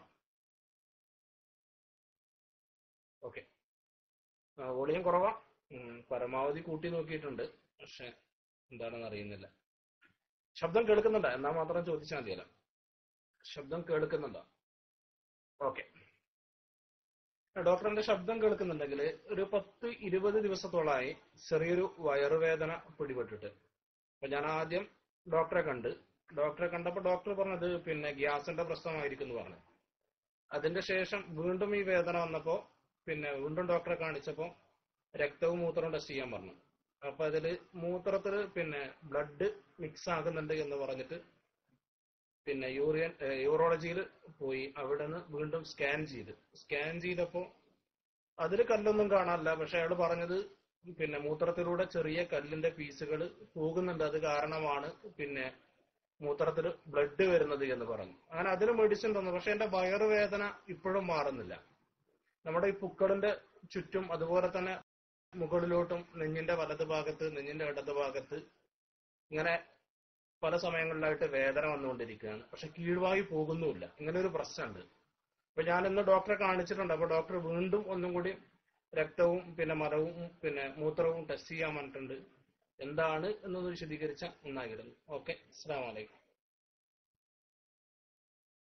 ഓക്കെ വോളിയം കുറവാ ഉം, പരമാവധി കൂട്ടി നോക്കിയിട്ടുണ്ട് പക്ഷെ എന്താണെന്ന് അറിയുന്നില്ല ശബ്ദം കേൾക്കുന്നുണ്ടോ എന്നാ മാത്രം ചോദിച്ചാൽ മതിയല്ലോ ശബ്ദം കേൾക്കുന്നുണ്ടോ ഓക്കെ ഡോക്ടറിന്റെ ശബ്ദം കേൾക്കുന്നുണ്ടെങ്കിൽ ഒരു പത്ത് ഇരുപത് ദിവസത്തോളമായി ചെറിയൊരു വയറുവേദന പിടിപെട്ടിട്ട് അപ്പൊ ഞാൻ ആദ്യം ഡോക്ടറെ കണ്ട് ഡോക്ടറെ കണ്ടപ്പോൾ ഡോക്ടർ പറഞ്ഞത് പിന്നെ ഗ്യാസിന്റെ പ്രശ്നമായിരിക്കും എന്ന് പറഞ്ഞു അതിന്റെ ശേഷം വീണ്ടും ഈ വേദന വന്നപ്പോ പിന്നെ വീണ്ടും ഡോക്ടറെ കാണിച്ചപ്പോ രക്തവും മൂത്രവും ടെസ്റ്റ് ചെയ്യാൻ പറഞ്ഞു അപ്പൊ അതില് മൂത്രത്തില് പിന്നെ ബ്ലഡ് മിക്സ് ആകുന്നുണ്ട് എന്ന് പറഞ്ഞിട്ട് പിന്നെ യൂറിയൻ യൂറോളജിയിൽ പോയി അവിടെ നിന്ന് വീണ്ടും സ്കാൻ ചെയ്ത് സ്കാൻ ചെയ്തപ്പോ അതിൽ കല്ലൊന്നും കാണാനില്ല പക്ഷെ അയാൾ പറഞ്ഞത് പിന്നെ മൂത്രത്തിലൂടെ ചെറിയ കല്ലിന്റെ പീസുകൾ പോകുന്നുണ്ട് അത് കാരണമാണ് പിന്നെ മൂത്രത്തിൽ ബ്ലഡ് വരുന്നത് എന്ന് പറഞ്ഞു അങ്ങനെ അതിന് മെഡിസിൻ തന്നു പക്ഷെ എന്റെ വയറുവേദന ഇപ്പോഴും മാറുന്നില്ല നമ്മുടെ ഈ പുക്കളിന്റെ ചുറ്റും അതുപോലെ തന്നെ മുകളിലോട്ടും നെഞ്ഞിന്റെ വലത് ഭാഗത്ത് നെഞ്ഞിന്റെ ഇടത് ഭാഗത്ത് ഇങ്ങനെ പല സമയങ്ങളിലായിട്ട് വേദന വന്നുകൊണ്ടിരിക്കുകയാണ് പക്ഷെ കീഴ്വായി പോകുന്നുമില്ല ഇങ്ങനെ ഒരു പ്രശ്നമുണ്ട് അപ്പൊ ഞാൻ ഇന്ന് ഡോക്ടറെ കാണിച്ചിട്ടുണ്ട് അപ്പൊ ഡോക്ടർ വീണ്ടും ഒന്നും കൂടി രക്തവും പിന്നെ മരവും പിന്നെ മൂത്രവും ടെസ്റ്റ് ചെയ്യാൻ പറഞ്ഞിട്ടുണ്ട് എന്താണ് എന്നൊന്ന് വിശദീകരിച്ച നന്നായിരുന്നു ഓക്കെ അസ്സാം വലൈക്കും